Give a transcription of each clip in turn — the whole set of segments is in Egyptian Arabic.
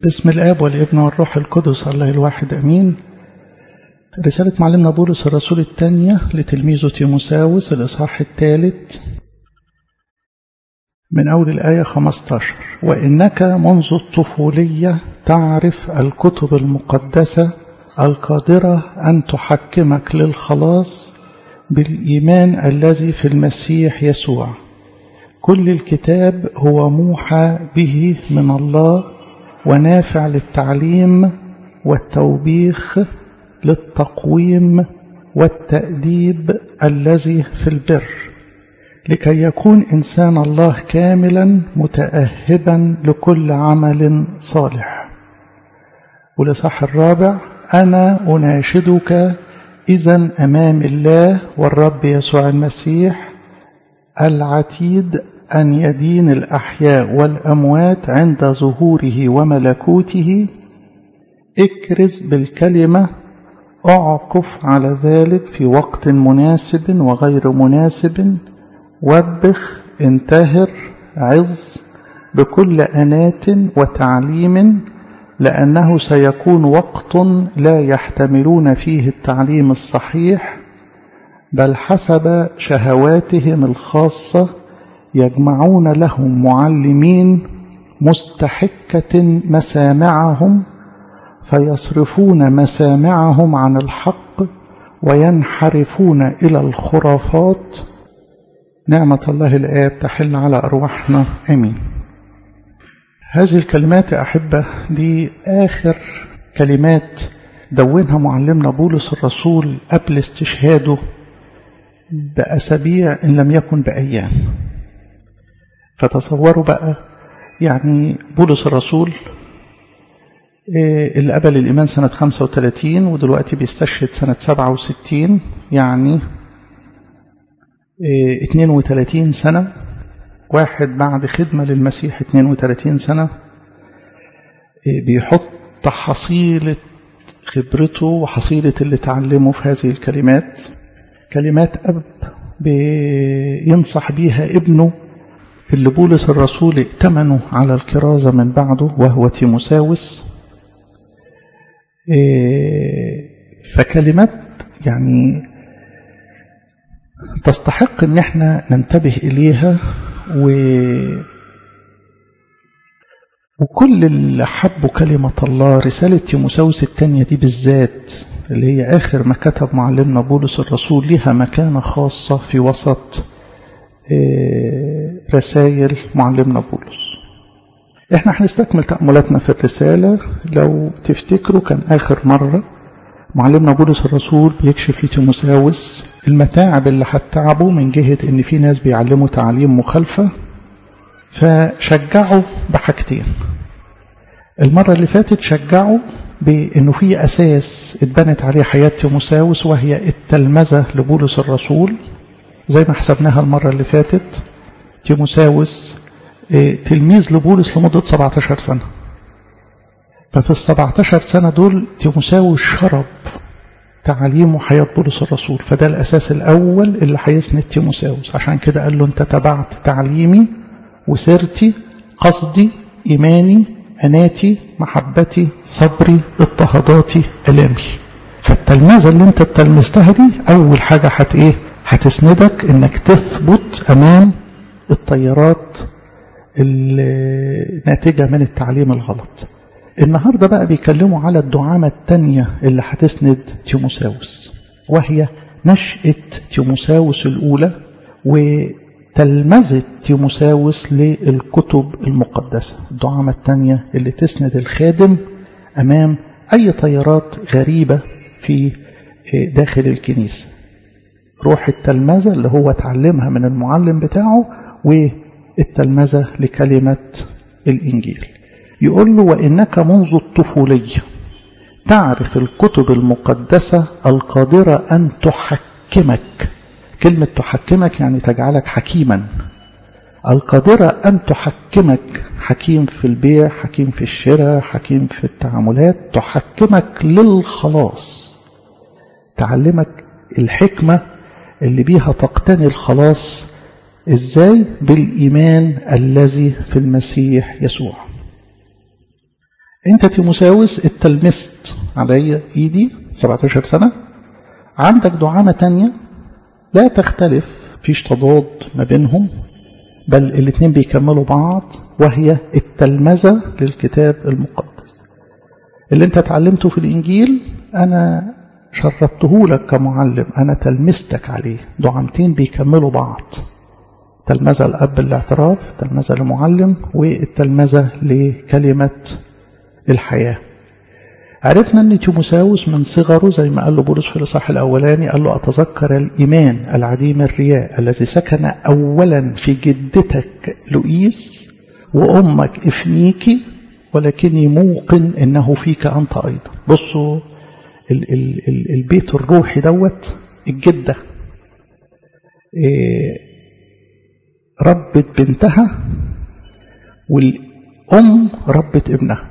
باسم الآب والابن والروح القدس الله الواحد أمين رسالة معلمنا بولس الرسول الثانية لتلميذه تيموساوس الإصحاح الثالث من أول الآية 15 وإنك منذ الطفولية تعرف الكتب المقدسة القادرة أن تحكمك للخلاص بالإيمان الذي في المسيح يسوع كل الكتاب هو موحى به من الله ونافع للتعليم والتوبيخ للتقويم والتأديب الذي في البر لكي يكون إنسان الله كاملا متأهبا لكل عمل صالح والإصحاح الرابع أنا أناشدك إذا أمام الله والرب يسوع المسيح العتيد أن يدين الأحياء والأموات عند ظهوره وملكوته اكرز بالكلمة اعكف على ذلك في وقت مناسب وغير مناسب وبخ انتهر عظ بكل أنات وتعليم لأنه سيكون وقت لا يحتملون فيه التعليم الصحيح بل حسب شهواتهم الخاصة يجمعون لهم معلمين مستحكة مسامعهم فيصرفون مسامعهم عن الحق وينحرفون إلى الخرافات نعمة الله الآب تحل على أرواحنا آمين هذه الكلمات يا أحبة دي آخر كلمات دونها معلمنا بولس الرسول قبل استشهاده بأسابيع إن لم يكن بأيام فتصوروا بقى يعني بولس الرسول اللي قبل الإيمان سنة 35 ودلوقتي بيستشهد سنة 67 يعني 32 سنة واحد بعد خدمة للمسيح 32 سنة بيحط حصيلة خبرته وحصيلة اللي تعلمه في هذه الكلمات كلمات أب بينصح بيها ابنه اللي بولس الرسول ائتمنه على الكرازة من بعده وهو تيموساوس فكلمات يعني تستحق ان احنا ننتبه اليها و وكل اللي حبوا كلمة الله رسالة تيموساوس الثانية دي بالذات اللي هي آخر ما كتب معلمنا بولس الرسول لها مكانة خاصة في وسط رسائل معلمنا بولس احنا هنستكمل تأملاتنا في الرسالة لو تفتكروا كان آخر مرة معلمنا بولس الرسول بيكشف لتيموساوس المتاعب اللي هتتعبه من جهة ان في ناس بيعلموا تعليم مخالفة فشجعوا بحاجتين المرة اللي فاتت شجعوا بانه في اساس اتبنت عليه حياة تيموساوس وهي التلمذة لبولس الرسول زي ما حسبناها المرة اللي فاتت تيموساوس تلميذ لبولس لمدة 17 سنة ففي ال 17 سنة دول تيموساوس شرب تعاليم وحياة بولس الرسول فده الأساس الأول اللي هيسند تيموساوس عشان كده قال له أنت تبعت تعليمي وسيرتي قصدي إيماني أناتي محبتي صبري اضطهاداتي ألامي فالتلمذة اللي انت تلمذتها دي أول حاجة هت إيه هتسندك إنك تثبت أمام التيارات الناتجة من التعليم الغلط النهاردة بقى بيكلموا على الدعامة التانية اللي هتسند تيموساوس وهي نشأة تيموساوس الأولى وتلمذة تيموساوس للكتب المقدسة الدعامة التانية اللي تسند الخادم أمام أي تيارات غريبة في داخل الكنيسة روح التلمذة اللي هو تعلمها من المعلم بتاعه والتلمذة لكلمة الإنجيل يقول له وإنك منذ الطفولية تعرف الكتب المقدسة القادرة أن تحكمك كلمة تحكمك يعني تجعلك حكيما القادرة أن تحكمك حكيم في البيع حكيم في الشراء حكيم في التعاملات تحكمك للخلاص تعلمك الحكمة اللي بيها تقتني الخلاص ازاي بالإيمان الذي في المسيح يسوع انت تيموساوس اتلمست علي ايدي 17 سنة عندك دعامة تانية لا تختلف فيش تضاد ما بينهم بل الاثنين بيكملوا بعض وهي التلمذة للكتاب المقدس اللي انت اتعلمته في الانجيل انا شربته لك كمعلم انا تلمستك عليه دعامتين بيكملوا بعض تلمذة الاب الاعتراف تلمذة لمعلم والتلمذة لكلمة الحياة عرفنا ان تيموساوس من صغره زي ما قال له بولس في الاصحاح الاولاني قال له اتذكر الايمان العديم الرياء الذي سكن اولا في جدتك لؤيس وامك افنيكي ولكني موقن انه فيك انت ايضا بصوا ال ال ال البيت الروحي دوت الجده إيه ربت بنتها والام ربت ابنها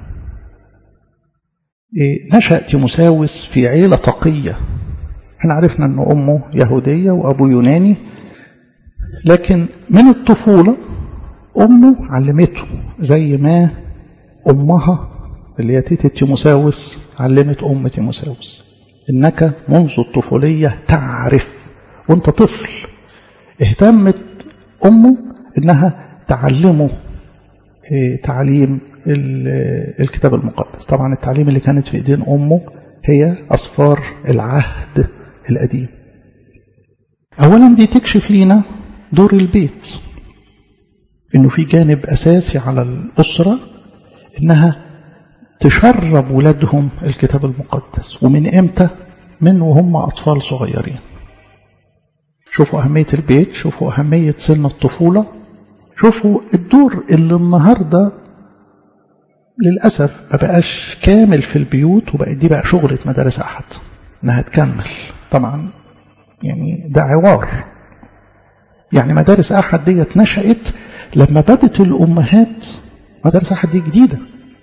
نشأ تيموساوس في عيلة تقية احنا عرفنا ان امه يهودية وابوه يوناني لكن من الطفولة امه علمته زي ما امها اللي هي تيتي تيموساوس علمت ام تيموساوس انك منذ الطفولية تعرف وانت طفل اهتمت امه انها تعلمه تعليم الكتاب المقدس طبعا التعليم اللي كانت في ايدين امه هي اصفار العهد القديم اولا دي تكشف لينا دور البيت انه في جانب اساسي على الاسره انها تشرب ولادهم الكتاب المقدس ومن امتى من وهم اطفال صغيرين شوفوا اهميه البيت شوفوا اهميه سن الطفوله شوفوا الدور اللي النهارده للأسف ما بقاش كامل في البيوت وبقت دي بقى شغلة مدارس أحد إنها تكمل طبعا يعني ده عوار يعني مدارس أحد ديت نشأت لما بدت الأمهات مدارس أحد دي جديدة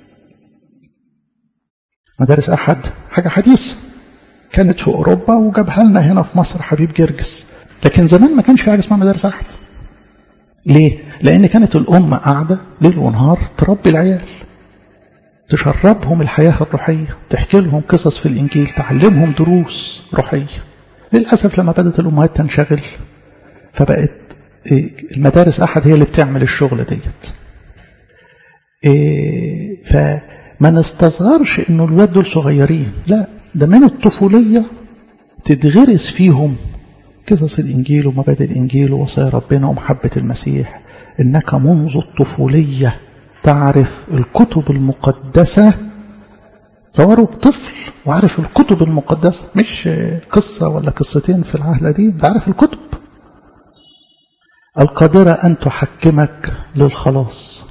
مدارس أحد حاجة حديثة كانت في أوروبا وجابها لنا هنا في مصر حبيب جرجس لكن زمان ما كانش في حاجة اسمها مدارس أحد ليه؟ لأن كانت الأم قاعدة ليل ونهار تربي العيال تشربهم الحياة الروحية تحكي لهم قصص في الإنجيل تعلمهم دروس روحية للأسف لما بدأت الأمهات تنشغل فبقت المدارس أحد هي اللي بتعمل الشغل ديت فما نستصغرش إنه الولاد دول صغيرين لا ده من الطفولية تتغرس فيهم قصص الإنجيل ومبادئ الإنجيل ووصايا ربنا ومحبة المسيح إنك منذ الطفولية تعرف الكتب المقدسة تصوروا طفل وعارف الكتب المقدسة مش قصة ولا قصتين في العهد القديم ده عارف الكتب القادرة أن تحكمك للخلاص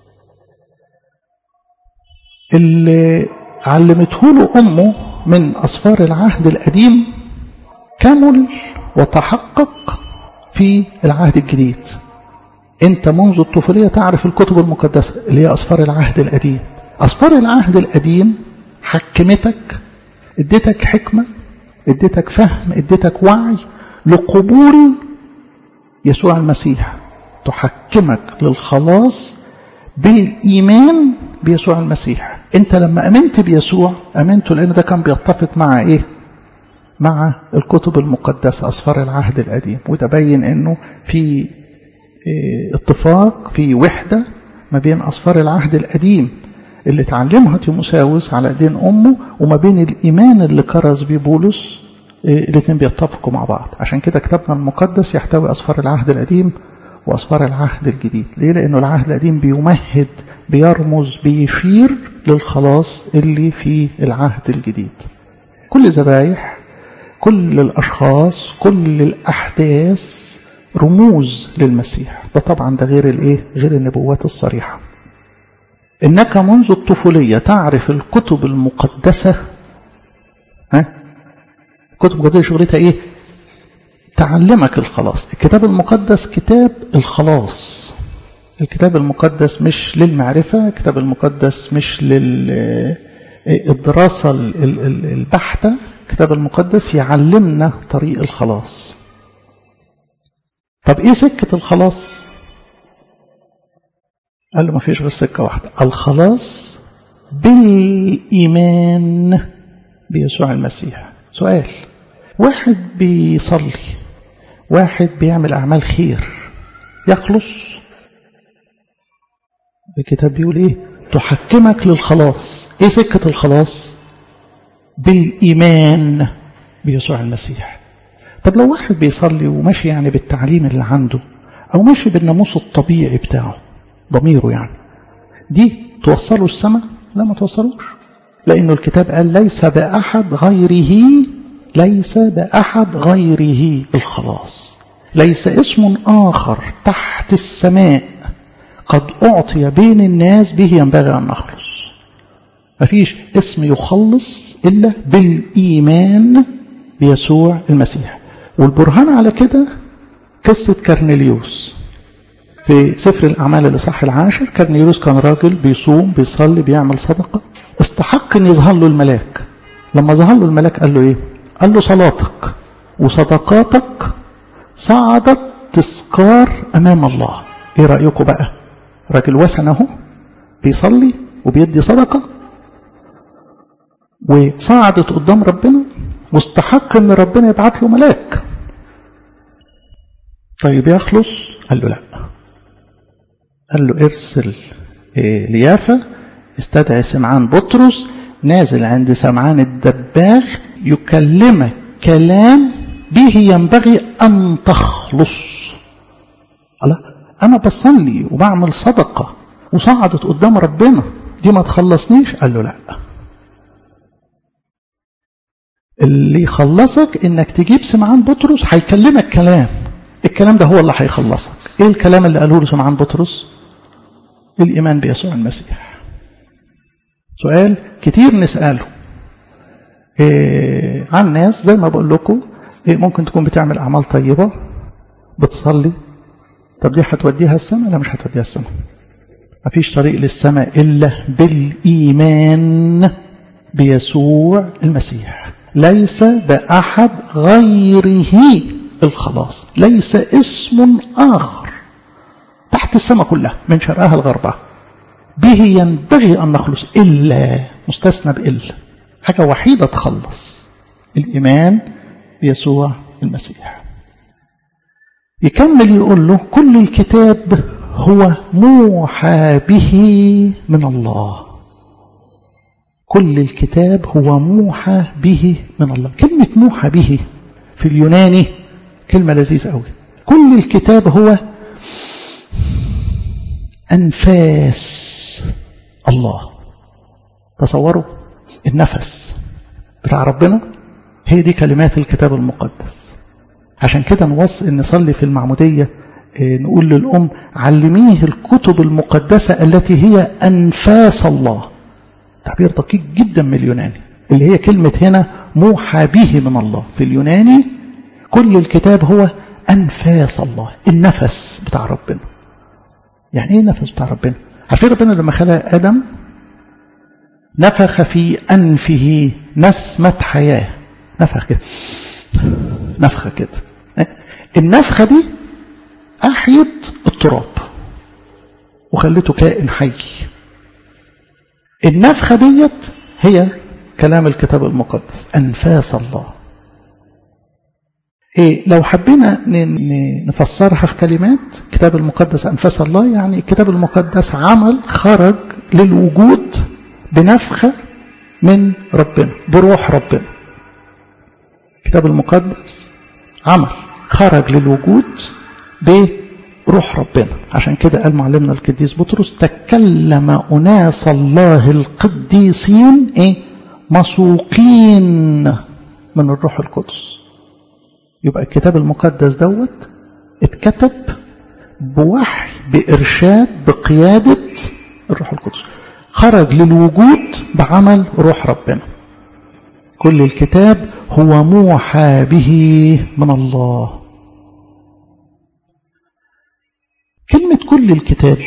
اللي علمته له أمه من أصفار العهد القديم كمل وتحقق في العهد الجديد انت منذ الطفولية تعرف الكتب المقدسة اللي هي أصفار العهد القديم أصفار العهد القديم حكمتك اديتك حكمة اديتك فهم اديتك وعي لقبول يسوع المسيح تحكمك للخلاص بالإيمان بيسوع المسيح انت لما امنت بيسوع امنته لان ده كان بيتفق مع ايه مع الكتب المقدسة أصفار العهد القديم وتبين أنه في اتفاق في وحدة ما بين أصفار العهد القديم اللي تعلمها تيموساوس على ايدين أمه وما بين الإيمان اللي كرز بيه بولس الاثنين بيتفقوا مع بعض عشان كده كتابنا المقدس يحتوي أصفار العهد القديم وأصفار العهد الجديد ليه؟ لأنه العهد القديم بيمهد بيرمز بيشير للخلاص اللي في العهد الجديد كل ذبايح كل الأشخاص كل الأحداث رموز للمسيح ده طبعا ده غير الايه غير النبوات الصريحة إنك منذ الطفولية تعرف الكتب المقدسة ها الكتب المقدسة شغلتها ايه تعلمك الخلاص الكتاب المقدس كتاب الخلاص الكتاب المقدس مش للمعرفة الكتاب المقدس مش للدراسة البحتة الكتاب المقدس يعلمنا طريق الخلاص طب ايه سكة الخلاص قال له ما فيش غير سكة واحدة الخلاص بالإيمان بيسوع المسيح سؤال واحد بيصلي واحد بيعمل أعمال خير يخلص الكتاب بيقول إيه تحكمك للخلاص إيه سكة الخلاص بالإيمان بيسوع المسيح طب لو واحد بيصلي وماشي يعني بالتعليم اللي عنده أو ماشي بالناموس الطبيعي بتاعه ضميره يعني دي توصله السماء لا ما توصلوش لأنه الكتاب قال ليس بأحد غيره ليس بأحد غيره الخلاص ليس اسم آخر تحت السماء قد أعطي بين الناس به ينبغي أن نخلص مفيش اسم يخلص إلا بالإيمان بيسوع المسيح والبرهان على كده قصة كرنيليوس في سفر الأعمال الإصحاح العاشر كرنيليوس كان راجل بيصوم بيصلي بيعمل صدقة استحق أن يظهر له الملاك لما ظهر له الملاك قال له إيه قال له صلاتك وصدقاتك صعدت تذكار أمام الله إيه رأيكم بقى راجل وثن اهو بيصلي وبيدي صدقة وصعدت قدام ربنا واستحق ان ربنا يبعت له ملاك طيب يخلص قال له لا قال له ارسل إيه ليافا استدعي سمعان بطرس نازل عند سمعان الدباغ يكلمك كلام به ينبغي أن تخلص الله أنا بصلي وبعمل صدقة وصعدت قدام ربنا دي ما تخلصنيش قال له لا اللي يخلصك انك تجيب سمعان بطرس هيكلمك كلام الكلام ده هو اللي هيخلصك ايه الكلام اللي قاله له سمعان بطرس الايمان بيسوع المسيح سؤال كتير نساله إيه عن ناس زي ما بقول لكم إيه ممكن تكون بتعمل اعمال طيبه بتصلي طب دي هتوديها السماء لا مش هتوديها السماء مفيش طريق للسماء الا بالايمان بيسوع المسيح ليس بأحد غيره الخلاص ليس اسم آخر تحت السماء كلها من شرقها لغربها به ينبغي أن نخلص إلا مستثنى بإلا حاجة وحيدة تخلص الإيمان بيسوع المسيح يكمل يقول له كل الكتاب هو موحى به من الله كل الكتاب هو موحى به من الله كلمة موحى به في اليوناني كلمة لذيذة قوي كل الكتاب هو أنفاس الله تصوروا النفس بتاع ربنا هي دي كلمات الكتاب المقدس عشان كده نوصل نصلي في المعمودية نقول للأم علميه الكتب المقدسة التي هي أنفاس الله تعبير دقيق جدا من اليوناني اللي هي كلمة هنا موحى به من الله في اليوناني كل الكتاب هو أنفاس الله النفس بتاع ربنا يعني ايه النفس بتاع ربنا عارفين ربنا لما خلق آدم نفخ في أنفه نسمة حياة نفخ كده نفخة كده النفخة دي أحيت التراب وخلته كائن حي النفخة ديت هي كلام الكتاب المقدس أنفاس الله إيه لو حبينا نفسرها في كلمات الكتاب المقدس أنفاس الله يعني الكتاب المقدس عمل خرج للوجود بنفخة من ربنا بروح ربنا الكتاب المقدس عمل خرج للوجود بروح ربنا عشان كده قال معلمنا القديس بطرس تكلم أناس الله القديسين إيه مسوقين من الروح القدس يبقى الكتاب المقدس دوت اتكتب بوحي بإرشاد بقيادة الروح القدس خرج للوجود بعمل روح ربنا كل الكتاب هو موحى به من الله كلمة كل الكتاب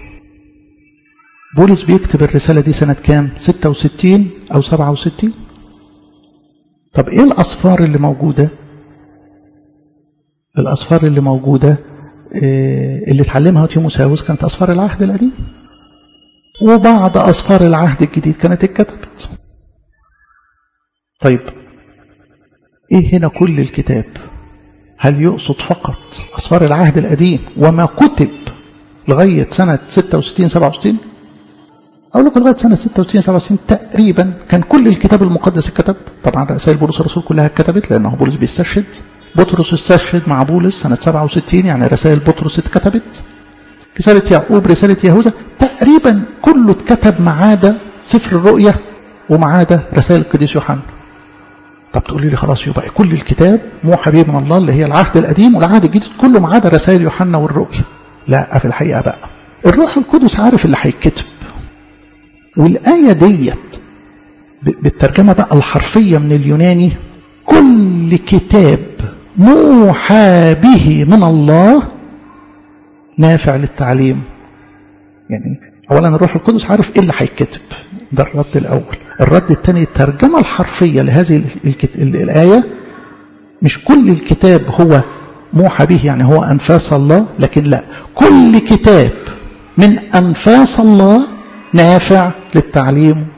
بولس بيكتب الرسالة دي سنة كام 66 أو 67 طب إيه الأصفار اللي موجودة الأصفار اللي موجودة اللي اتعلمها تيموساوس كانت أصفار العهد القديم وبعض أسفار العهد الجديد كانت اتكتبت طيب ايه هنا كل الكتاب هل يقصد فقط أسفار العهد القديم وما كتب لغاية سنة 66 67 أقول لكم لغاية سنة 66 67 تقريبا كان كل الكتاب المقدس اتكتب طبعا رسائل بولس الرسول كلها اتكتبت لأنه بولس بيستشهد بطرس استشهد مع بولس سنة 67 يعني رسائل بطرس اتكتبت رسالة يعقوب رسالة يهوذا تقريبا كله اتكتب ما عدا سفر الرؤيا وما عدا رسائل القديس يوحنا طب تقولي لي خلاص يبقى كل الكتاب موحى به من الله اللي هي العهد القديم والعهد الجديد كله ما عدا رسائل يوحنا والرؤيا لا في الحقيقة بقى الروح القدس عارف اللي هيتكتب والآية ديت بالترجمة بقى الحرفية من اليوناني كل كتاب موحى به من الله نافع للتعليم يعني أولا الروح القدس عارف إيه اللي هيتكتب ده الرد الأول الرد الثاني الترجمة الحرفية لهذه الآية مش كل الكتاب هو موحى به يعني هو أنفاس الله لكن لا كل كتاب من أنفاس الله نافع للتعليم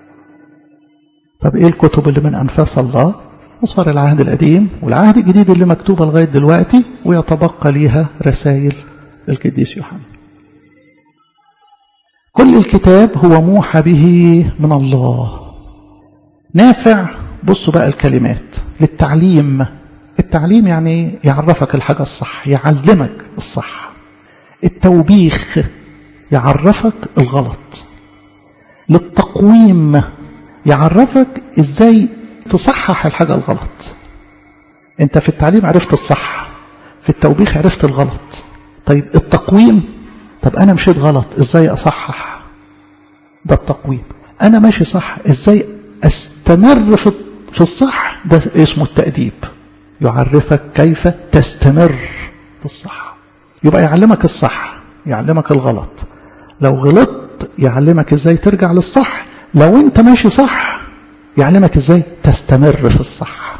طب إيه الكتب اللي من أنفاس الله أصفر العهد القديم والعهد الجديد اللي مكتوبة لغاية دلوقتي ويتبقى ليها رسائل القديس يوحنا كل الكتاب هو موحى به من الله نافع بصوا بقى الكلمات للتعليم التعليم يعني يعرفك الحاجة الصح يعلمك الصح التوبيخ يعرفك الغلط للتقويم يعرفك ازاي تصحح الحاجة الغلط انت في التعليم عرفت الصح في التوبيخ عرفت الغلط طيب التقويم طب انا مشيت غلط ازاي اصحح ده التقويم انا ماشي صح ازاي استمر في في الصح ده اسمه التأديب يعرفك كيف تستمر في الصح يبقى يعلمك الصح يعلمك الغلط لو غلطت يعلمك ازاي ترجع للصح لو انت ماشي صح يعلمك ازاي تستمر في الصح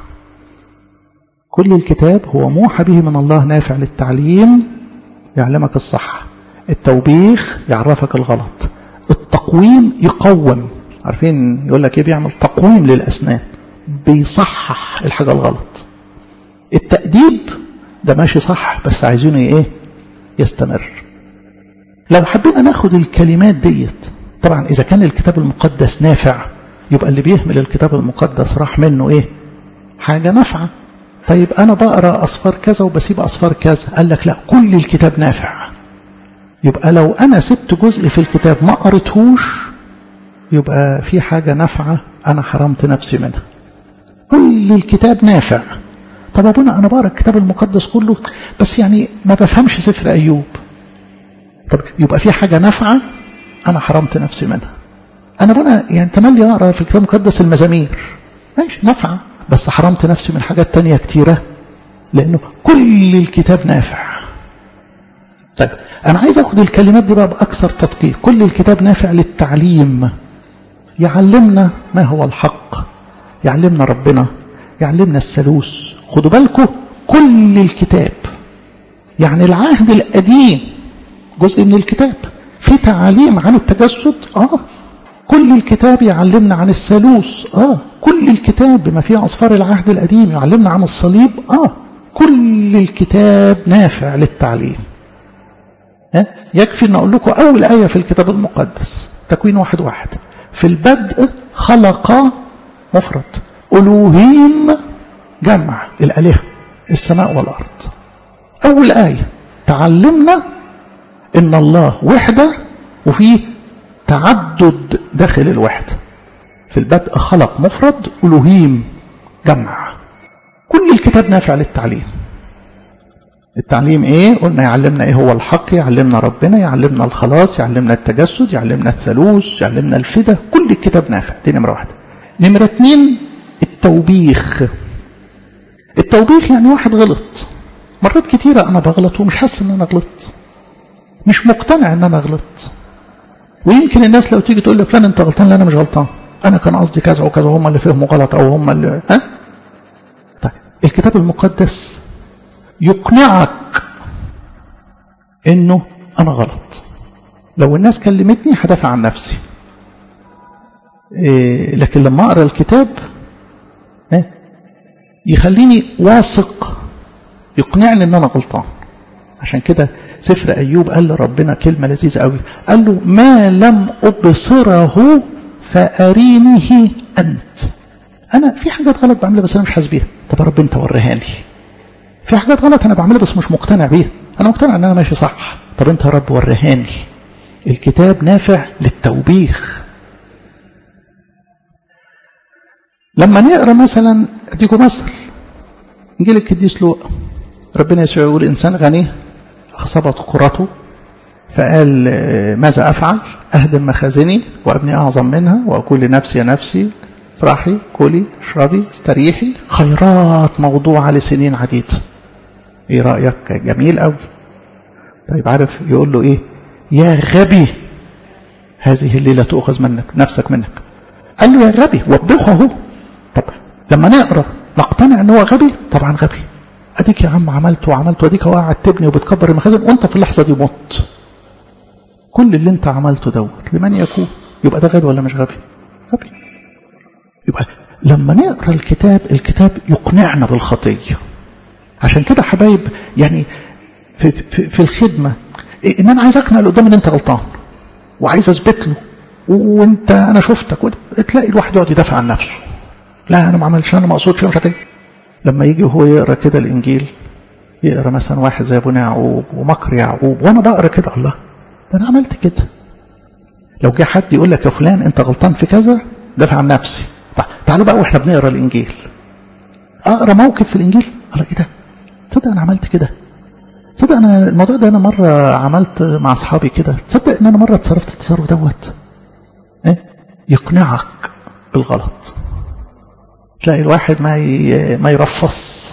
كل الكتاب هو موحى به من الله نافع للتعليم يعلمك الصح التوبيخ يعرفك الغلط التقويم يقوم عارفين يقول لك ايه بيعمل تقويم للاسنان بيصحح الحاجه الغلط التأديب ده ماشي صح بس عايزينه ايه يستمر لو حبينا ناخد الكلمات ديت طبعا اذا كان الكتاب المقدس نافع يبقى اللي بيهمل الكتاب المقدس راح منه ايه حاجه نافعه طيب انا بقرا اصفار كذا وبسيب اصفار كذا قال لك لا كل الكتاب نافع يبقى لو انا سبت جزء في الكتاب ما قريتهوش يبقى في حاجه نافعه انا حرمت نفسي منها كل الكتاب نافع طب ابونا انا بقرا الكتاب المقدس كله بس يعني ما بفهمش سفر ايوب طب يبقى في حاجه نافعه انا حرمت نفسي منها انا ابونا يعني تملي اقرا في الكتاب المقدس المزامير ماشي نافعه بس حرمت نفسي من حاجات تانية كتيرة لأنه كل الكتاب نافع طيب أنا عايز أخد الكلمات دي بقى بأكثر تدقيق كل الكتاب نافع للتعليم يعلمنا ما هو الحق يعلمنا ربنا يعلمنا الثالوث خدوا بالكم كل الكتاب يعني العهد القديم جزء من الكتاب في تعاليم عن التجسد اه كل الكتاب يعلمنا عن الثالوث اه كل الكتاب بما فيه أصفار العهد القديم يعلمنا عن الصليب آه كل الكتاب نافع للتعليم ها؟ يكفي أن أقول لكم أول آية في الكتاب المقدس تكوين واحد واحد في البدء خلق مفرد ألوهيم جمع الآلهة السماء والأرض أول آية تعلمنا إن الله وحدة وفيه تعدد داخل الوحده في البدء خلق مفرد ألوهيم جمع كل الكتاب نافع للتعليم التعليم ايه قلنا يعلمنا ايه هو الحق يعلمنا ربنا يعلمنا الخلاص يعلمنا التجسد يعلمنا الثالوث يعلمنا الفدا كل الكتاب نافع دي نمرة واحدة نمرة اتنين التوبيخ التوبيخ يعني واحد غلط مرات كتيرة انا بغلط ومش حاسس ان انا غلطت مش مقتنع ان انا غلطت ويمكن الناس لو تيجي تقول لي فلان انت غلطان لا انا مش غلطان انا كان قصدي كذا وكذا هم اللي فهموا غلط او هم اللي ها طيب الكتاب المقدس يقنعك انه انا غلط لو الناس كلمتني هدافع عن نفسي إيه لكن لما اقرا الكتاب إيه يخليني واثق يقنعني ان انا غلطان عشان كده سفر ايوب قال لربنا كلمه لذيذه قوي قال له ما لم ابصره فارينه انت انا في حاجات غلط بعملها بس انا مش حاسس بيها طب يا رب انت وريها لي في حاجات غلط انا بعملها بس مش مقتنع بيها انا مقتنع ان انا ماشي صح طب انت يا رب وريهاني الكتاب نافع للتوبيخ لما نقرا مثلا اديكم مثل انجيل القديس لوقا ربنا يسوع يقول انسان غني اخصبت قرته فقال ماذا افعل اهدم مخازني وابني اعظم منها واقول لنفسي يا نفسي افرحي كلي اشربي استريحي خيرات موضوعه لسنين عديده ايه رايك جميل قوي طيب عارف يقول له ايه يا غبي هذه الليله تؤخذ منك نفسك منك قال له يا غبي وبخه اهو طب لما نقرا نقتنع ان هو غبي طبعا غبي اديك يا عم عملت وعملت واديك هو قاعد تبني وبتكبر المخازن وانت في اللحظه دي مت كل اللي انت عملته دوت لمن يكون يبقى ده غبي ولا مش غبي غبي يبقى لما نقرا الكتاب الكتاب يقنعنا بالخطيه عشان كده حبايب يعني في, في, في الخدمه ان انا عايز اقنع اللي قدامي ان انت غلطان وعايز اثبت له وانت انا شفتك تلاقي الواحد يقعد يدافع عن نفسه لا انا ما عملتش انا ما اقصدش مش عارف ايه لما يجي هو يقرا كده الانجيل يقرا مثلا واحد زي ابونا يعقوب ومكر يعقوب وانا بقرا كده الله ده انا عملت كده لو جه حد يقول لك يا فلان انت غلطان في كذا دافع عن نفسي طيب تعالوا بقى واحنا بنقرا الانجيل اقرا موقف في الانجيل الله ايه ده تصدق انا عملت كده تصدق انا الموضوع ده انا مره عملت مع اصحابي كده تصدق ان انا مره اتصرفت التصرف دوت ايه يقنعك بالغلط تلاقي الواحد ما ما يرفص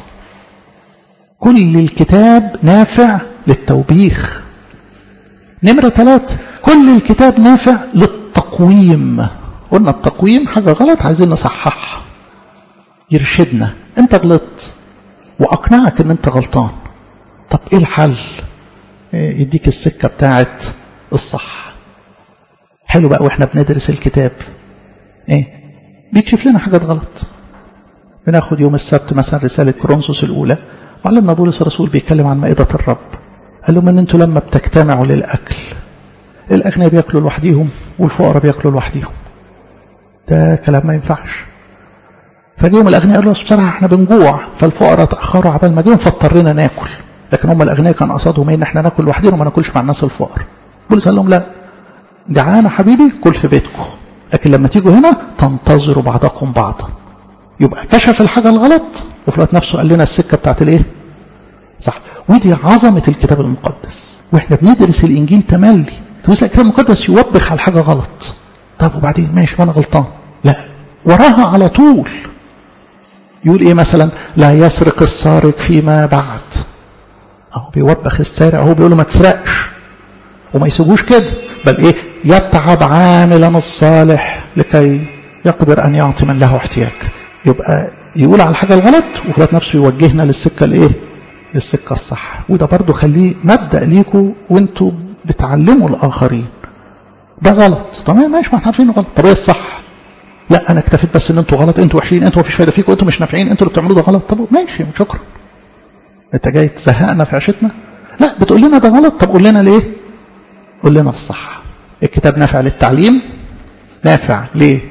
كل الكتاب نافع للتوبيخ نمرة ثلاثة كل الكتاب نافع للتقويم قلنا التقويم حاجة غلط عايزين نصححها يرشدنا انت غلطت واقنعك ان انت غلطان طب ايه الحل يديك السكة بتاعت الصح حلو بقى واحنا بندرس الكتاب ايه بيكشف لنا حاجات غلط بناخد يوم السبت مثلا رسالة كرونسوس الأولى معلمنا بولس الرسول بيتكلم عن مائدة الرب قال لهم ان انتوا لما بتجتمعوا للأكل الأغنياء بياكلوا لوحديهم والفقراء بياكلوا لوحديهم ده كلام ما ينفعش فجيهم الأغنياء قالوا بصراحة احنا بنجوع فالفقراء تأخروا عبال ما جيهم فاضطرينا ناكل لكن هم الأغنياء كان قصدهم ايه ان احنا ناكل لوحدينا وما ناكلش مع الناس الفقراء بولس قال لهم لا جعان حبيبي كل في بيتكم لكن لما تيجوا هنا تنتظروا بعضكم بعضا يبقى كشف الحاجة الغلط وفي الوقت نفسه قال لنا السكة بتاعت الايه صح ودي عظمة الكتاب المقدس واحنا بندرس الانجيل تملي تبص الكتاب المقدس يوبخ على حاجة غلط طب وبعدين ماشي وانا غلطان لا وراها على طول يقول ايه مثلا لا يسرق السارق فيما بعد اهو بيوبخ السارق اهو بيقول له ما تسرقش وما يسيبوش كده بل ايه يتعب عاملا الصالح لكي يقدر ان يعطي من له احتياج يبقى يقول على الحاجة الغلط وفي الوقت نفسه يوجهنا للسكة الايه للسكة الصح وده برضو خليه مبدأ ليكوا وانتوا بتعلموا الآخرين ده غلط تمام ماشي ما احنا عارفين غلط طب ايه الصح لا انا اكتفيت بس ان انتوا غلط انتوا وحشين انتوا مفيش فايده فيكم انتوا مش نافعين انتوا اللي بتعملوه ده غلط طب ماشي شكرا انت جاي تزهقنا في عيشتنا لا بتقول لنا ده غلط طب قول لنا ليه قول لنا الصح الكتاب نافع للتعليم نافع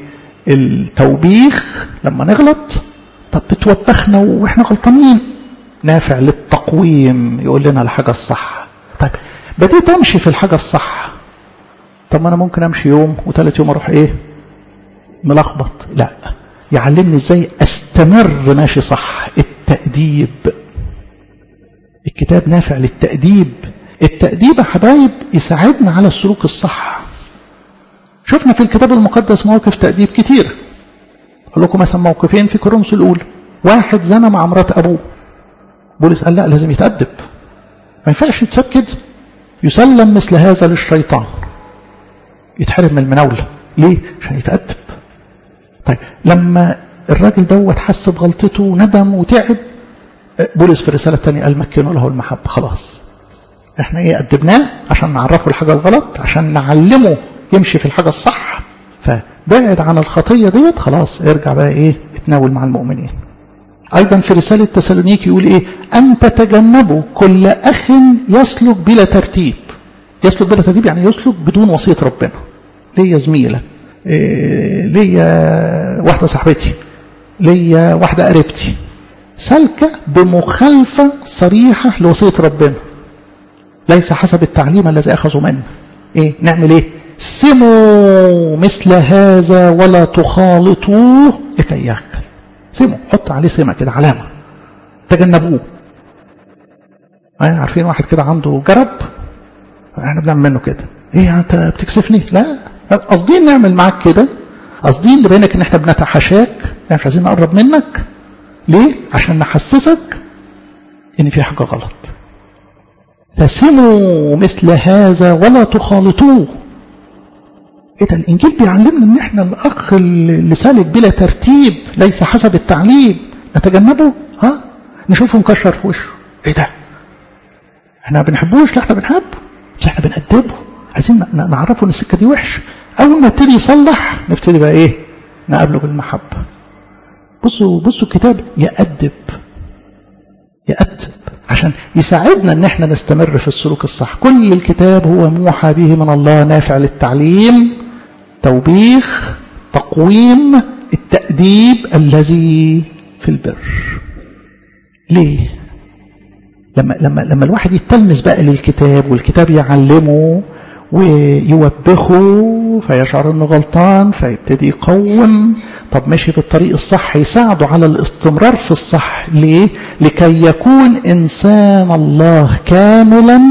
للتوبيخ لما نغلط طب بتوبخنا واحنا غلطانين نافع للتقويم يقول لنا الحاجة الصح طيب بديت امشي في الحاجة الصح طب ما انا ممكن امشي يوم وثالث يوم اروح ايه ملخبط لا يعلمني ازاي استمر ماشي صح التأديب الكتاب نافع للتأديب التأديب يا حبايب يساعدنا على السلوك الصح شفنا في الكتاب المقدس مواقف تأديب كتير أقول لكم مثلا موقفين في كورنثوس الأولى واحد زنى مع مرات أبوه بولس قال لا لازم يتأدب ما ينفعش يتساب كده يسلم مثل هذا للشيطان يتحرم من المناولة ليه؟ عشان يتأدب طيب لما الراجل دوت حس بغلطته وندم وتعب بولس في الرسالة الثانية قال مكنوا له المحبة خلاص احنا ايه قدمناه عشان نعرفه الحاجة الغلط عشان نعلمه يمشي في الحاجة الصح فبعد عن الخطية ديت خلاص ارجع بقى ايه اتناول مع المؤمنين ايضا في رسالة تسالونيكي يقول ايه ان تتجنبوا كل اخ يسلك بلا ترتيب يسلك بلا ترتيب يعني يسلك بدون وصية ربنا ليا زميلة إيه ليا واحدة صاحبتي ليا واحدة قريبتي سلكة بمخالفة صريحة لوصية ربنا ليس حسب التعليم الذي أخذوا منه إيه نعمل إيه سموا مثل هذا ولا تخالطوه لكي يخجل سموا حط عليه سمة كده علامة تجنبوه عارفين واحد كده عنده جرب احنا بنعمل منه كده ايه انت بتكسفني لا قصدي نعمل معاك كده قصدي اللي بينك ان احنا بنتحاشاك احنا مش عايزين نقرب منك ليه عشان نحسسك ان في حاجه غلط فسموا مثل هذا ولا تخالطوه ايه ده الانجيل بيعلمنا ان احنا الاخ اللي سالك بلا ترتيب ليس حسب التعليم نتجنبه ها نشوفه مكشر في وشه ايه ده احنا ما بنحبوش لا احنا بنحبه بس احنا بنأدبه عايزين نعرفه ان السكه دي وحشه اول ما يبتدي يصلح نبتدي بقى ايه نقابله بالمحبه بصوا بصوا الكتاب يأدب يأدب عشان يساعدنا ان احنا نستمر في السلوك الصح كل الكتاب هو موحى به من الله نافع للتعليم توبيخ تقويم التأديب الذي في البر ليه لما لما لما الواحد يتلمس بقى للكتاب والكتاب يعلمه ويوبخه فيشعر انه غلطان فيبتدي يقوم طب ماشي في الطريق الصح يساعده على الاستمرار في الصح ليه لكي يكون انسان الله كاملا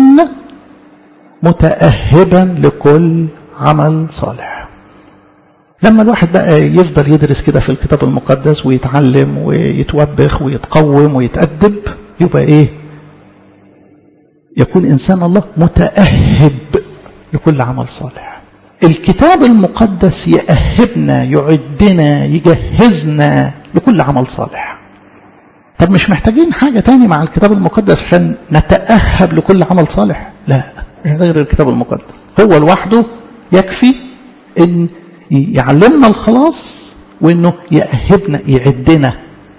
متاهبا لكل عمل صالح لما الواحد بقى يفضل يدرس كده في الكتاب المقدس ويتعلم ويتوبخ ويتقوم ويتأدب يبقى ايه يكون انسان الله متأهب لكل عمل صالح الكتاب المقدس يأهبنا يعدنا يجهزنا لكل عمل صالح طب مش محتاجين حاجة تاني مع الكتاب المقدس عشان نتأهب لكل عمل صالح لا مش محتاج غير الكتاب المقدس هو لوحده يكفي ان يعلمنا الخلاص وانه يأهبنا يعدنا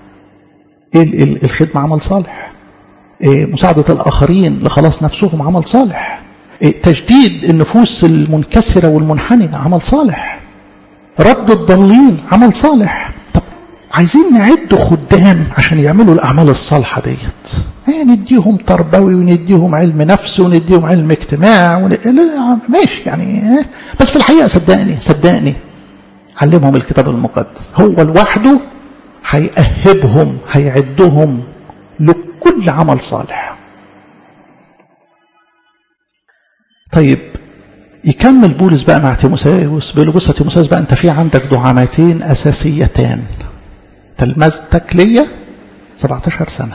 الخدمة عمل صالح مساعدة الآخرين لخلاص نفسهم عمل صالح تجديد النفوس المنكسرة والمنحنية عمل صالح رد الضالين عمل صالح طب عايزين نعد خدام عشان يعملوا الأعمال الصالحة ديت يعني نديهم تربوي ونديهم علم نفس ونديهم علم اجتماع ون... ماشي يعني بس في الحقيقة صدقني صدقني علمهم الكتاب المقدس هو لوحده هيأهبهم هيعدهم لكل عمل صالح طيب يكمل بولس بقى مع تيموساوس بيقول له بص يا تيموساوس بقى انت في عندك دعامتين اساسيتان تلمذتك ليا 17 سنه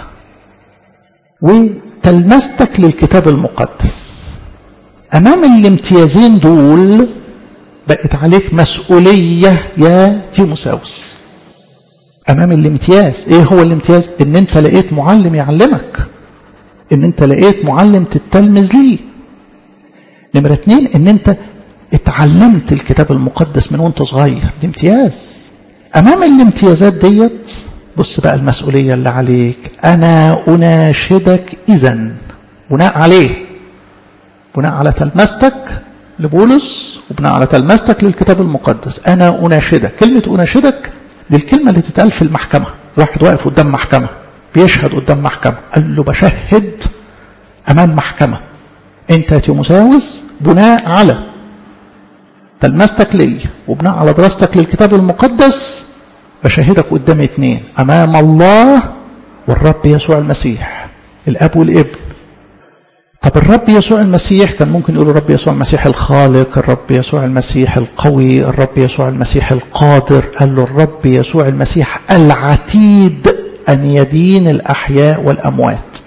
وتلمذتك للكتاب المقدس امام الامتيازين دول بقت عليك مسؤوليه يا تيموساوس امام الامتياز ايه هو الامتياز ان انت لقيت معلم يعلمك ان انت لقيت معلم تتلمذ ليه نمرة اتنين ان انت اتعلمت الكتاب المقدس من وانت صغير دي امتياز امام الامتيازات ديت بص بقى المسؤولية اللي عليك انا اناشدك اذا بناء عليه بناء على تلمستك لبولس وبناء على تلمستك للكتاب المقدس انا اناشدك كلمة اناشدك دي الكلمة اللي تتقال في المحكمة واحد واقف قدام محكمة بيشهد قدام محكمة قال له بشهد امام محكمة انت يا تيموساوس بناء على تلمستك لي وبناء على دراستك للكتاب المقدس بشهدك قدام اتنين امام الله والرب يسوع المسيح الاب والابن طب الرب يسوع المسيح كان ممكن يقول الرب يسوع المسيح الخالق الرب يسوع المسيح القوي الرب يسوع المسيح القادر قال له الرب يسوع المسيح العتيد أن يدين الأحياء والأموات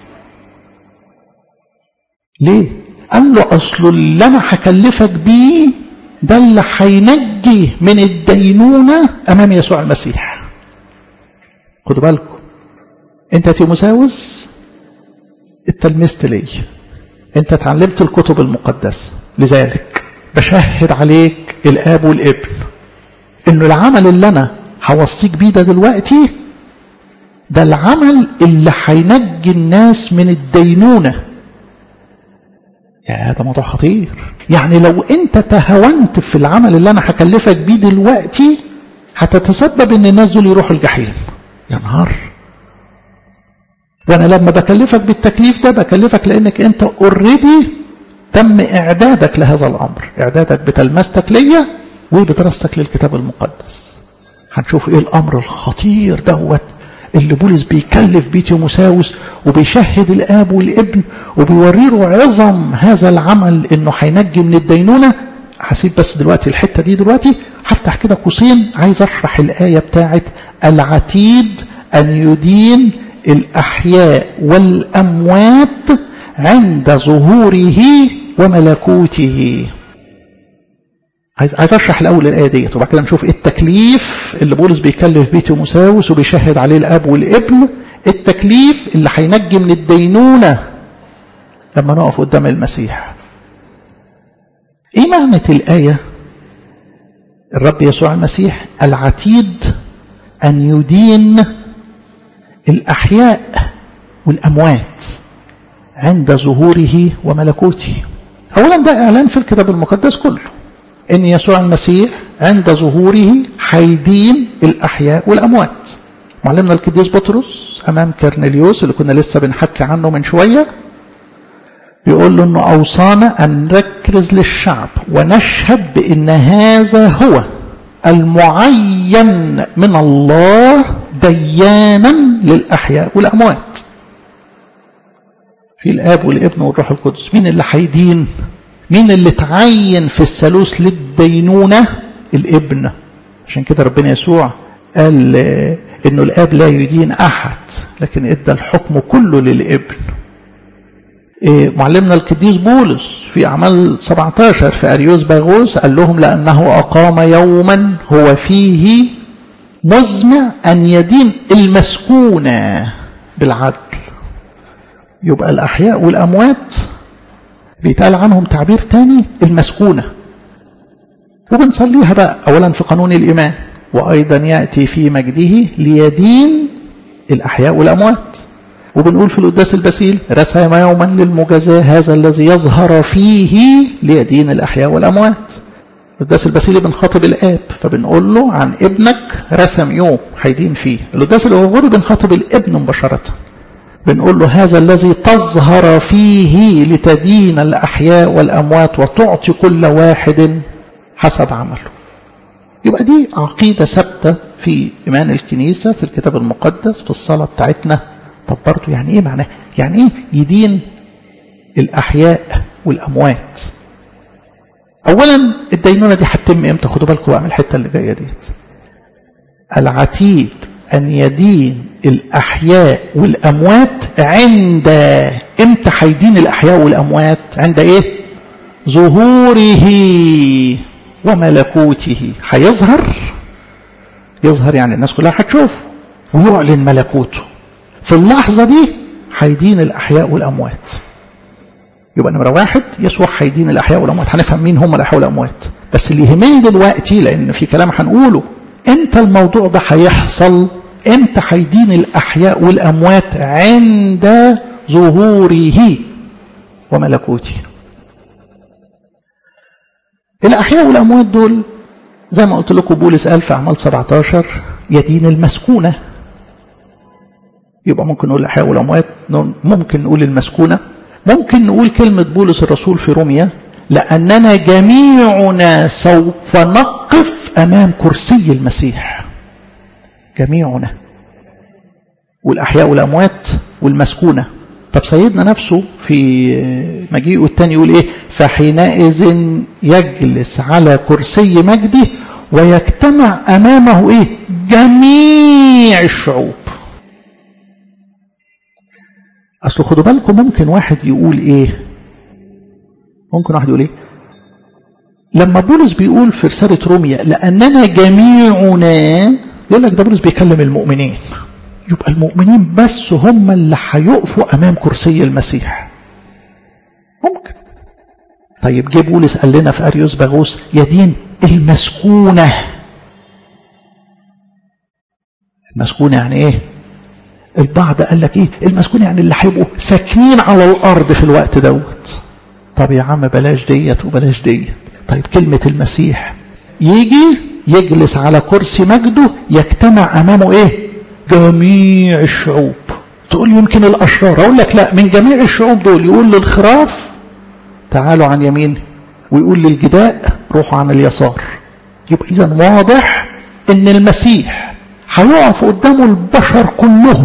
ليه قال له أصل اللي أنا هكلفك بيه ده اللي هينجي من الدينونة أمام يسوع المسيح خدوا بالكم أنت تيموساوس اتلمست لي انت اتعلمت الكتب المقدسة لذلك بشهد عليك الاب والابن انه العمل اللي انا هوصيك بيه ده دلوقتي ده العمل اللي هينجي الناس من الدينونة يا ده موضوع خطير يعني لو انت تهاونت في العمل اللي انا هكلفك بيه دلوقتي هتتسبب ان الناس دول يروحوا الجحيم يا نهار وانا لما بكلفك بالتكليف ده بكلفك لانك انت اوريدي تم اعدادك لهذا الامر اعدادك بتلمستك ليا وبدراستك للكتاب المقدس هنشوف ايه الامر الخطير دوت اللي بولس بيكلف بيه تيموساوس وبيشهد الاب والابن وبيوريه عظم هذا العمل انه هينجي من الدينونه هسيب بس دلوقتي الحته دي دلوقتي هفتح كده قوسين عايز اشرح الايه بتاعت العتيد ان يدين الاحياء والاموات عند ظهوره وملكوته عايز عايز اشرح الاول الايه ديت وبعد كده نشوف ايه التكليف اللي بولس بيكلف بيه تيموساوس وبيشهد عليه الاب والابن التكليف اللي هينجي من الدينونه لما نقف قدام المسيح ايه معنى الايه الرب يسوع المسيح العتيد ان يدين الاحياء والاموات عند ظهوره وملكوته اولا ده اعلان في الكتاب المقدس كله ان يسوع المسيح عند ظهوره حيدين الاحياء والاموات معلمنا القديس بطرس امام كرنيليوس اللي كنا لسه بنحكي عنه من شويه بيقول له انه اوصانا ان نركز للشعب ونشهد بان هذا هو المعين من الله ديانا للاحياء والاموات في الاب والابن والروح القدس مين اللي هيدين مين اللي تعين في الثالوث للدينونة الابن عشان كده ربنا يسوع قال انه الاب لا يدين احد لكن ادى الحكم كله للابن إيه معلمنا القديس بولس في اعمال 17 في اريوس باغوس قال لهم لانه اقام يوما هو فيه مزمع ان يدين المسكونه بالعدل يبقى الاحياء والاموات بيتقال عنهم تعبير تاني المسكونة وبنصليها بقى أولا في قانون الإيمان وأيضا يأتي في مجده ليدين الأحياء والأموات وبنقول في القداس البسيل رسم يوما للمجازاة هذا الذي يظهر فيه ليدين الأحياء والأموات القداس البسيلي بنخاطب الآب فبنقول له عن ابنك رسم يوم هيدين فيه القداس الغرغوري بنخاطب الابن مباشرة بنقول له هذا الذي تظهر فيه لتدين الأحياء والأموات وتعطي كل واحد حسب عمله يبقى دي عقيدة ثابتة في إيمان الكنيسة في الكتاب المقدس في الصلاة بتاعتنا طب برضه يعني إيه معناه يعني إيه يدين الأحياء والأموات أولا الدينونة دي هتتم إمتى خدوا بالكم بقى من الحتة اللي جاية ديت العتيد أن يدين الأحياء والأموات عند إمتى هيدين الأحياء والأموات عند إيه ظهوره وملكوته هيظهر يظهر يعني الناس كلها هتشوف ويعلن ملكوته في اللحظة دي هيدين الأحياء والأموات يبقى نمرة واحد يسوع هيدين الأحياء والأموات هنفهم مين هم الأحياء والأموات بس اللي يهمني دلوقتي لأن في كلام هنقوله امتى الموضوع ده هيحصل امتى هيدين الاحياء والاموات عند ظهوره وملكوته الاحياء والاموات دول زي ما قلت لكم بولس قال في اعمال 17 يدين المسكونه يبقى ممكن نقول الاحياء والاموات ممكن نقول المسكونه ممكن نقول كلمه بولس الرسول في روميا لاننا جميعنا سوف نقف امام كرسي المسيح جميعنا والأحياء والأموات والمسكونة طب سيدنا نفسه في مجيئه الثاني يقول إيه فحينئذ يجلس على كرسي مجده ويجتمع أمامه إيه جميع الشعوب أصل خدوا بالكم ممكن واحد يقول إيه ممكن واحد يقول إيه لما بولس بيقول في رسالة روميا لأننا جميعنا يقول لك ده بولس بيكلم المؤمنين يبقى المؤمنين بس هم اللي هيقفوا امام كرسي المسيح ممكن طيب جه بولس قال لنا في اريوس باغوس يدين المسكونه المسكونه يعني ايه البعض قال لك ايه المسكون يعني اللي هيبقوا ساكنين على الارض في الوقت دوت طب يا عم بلاش ديت وبلاش ديت طيب كلمة المسيح يجي يجلس على كرسي مجده يجتمع امامه ايه جميع الشعوب تقول يمكن الاشرار اقول لك لا من جميع الشعوب دول يقول للخراف تعالوا عن يمين ويقول للجداء روحوا عن اليسار يبقى اذا واضح ان المسيح هيقف قدامه البشر كلهم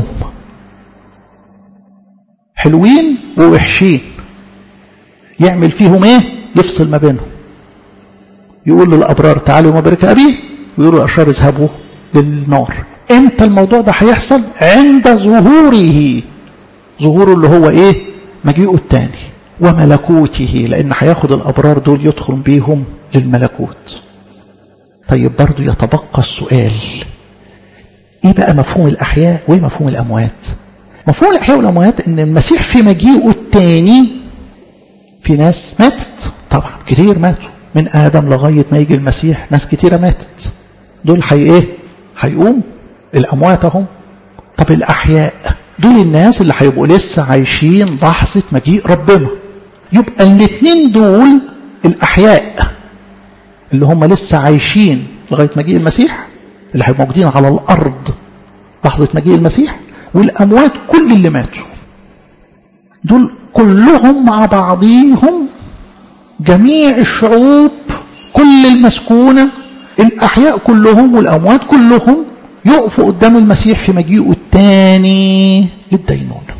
حلوين ووحشين يعمل فيهم ايه يفصل ما بينهم يقول للابرار تعالوا مبارك ابي ويقولوا الاشرار اذهبوا للنار امتى الموضوع ده هيحصل عند ظهوره ظهوره اللي هو ايه مجيئه الثاني وملكوته لان هياخد الابرار دول يدخل بيهم للملكوت طيب برضو يتبقى السؤال ايه بقى مفهوم الاحياء وايه مفهوم الاموات مفهوم الاحياء والاموات ان المسيح في مجيئه الثاني في ناس ماتت طبعا كتير ماتوا من ادم لغايه ما يجي المسيح ناس كتيره ماتت دول حي ايه هيقوم الاموات اهم طب الاحياء دول الناس اللي هيبقوا لسه عايشين لحظه مجيء ربنا يبقى الاثنين دول الاحياء اللي هم لسه عايشين لغايه مجيء المسيح اللي هيبقوا موجودين على الارض لحظه مجيء المسيح والاموات كل اللي ماتوا دول كلهم مع بعضيهم جميع الشعوب كل المسكونة الأحياء كلهم والأموات كلهم يقفوا قدام المسيح في مجيئه الثاني للدينونة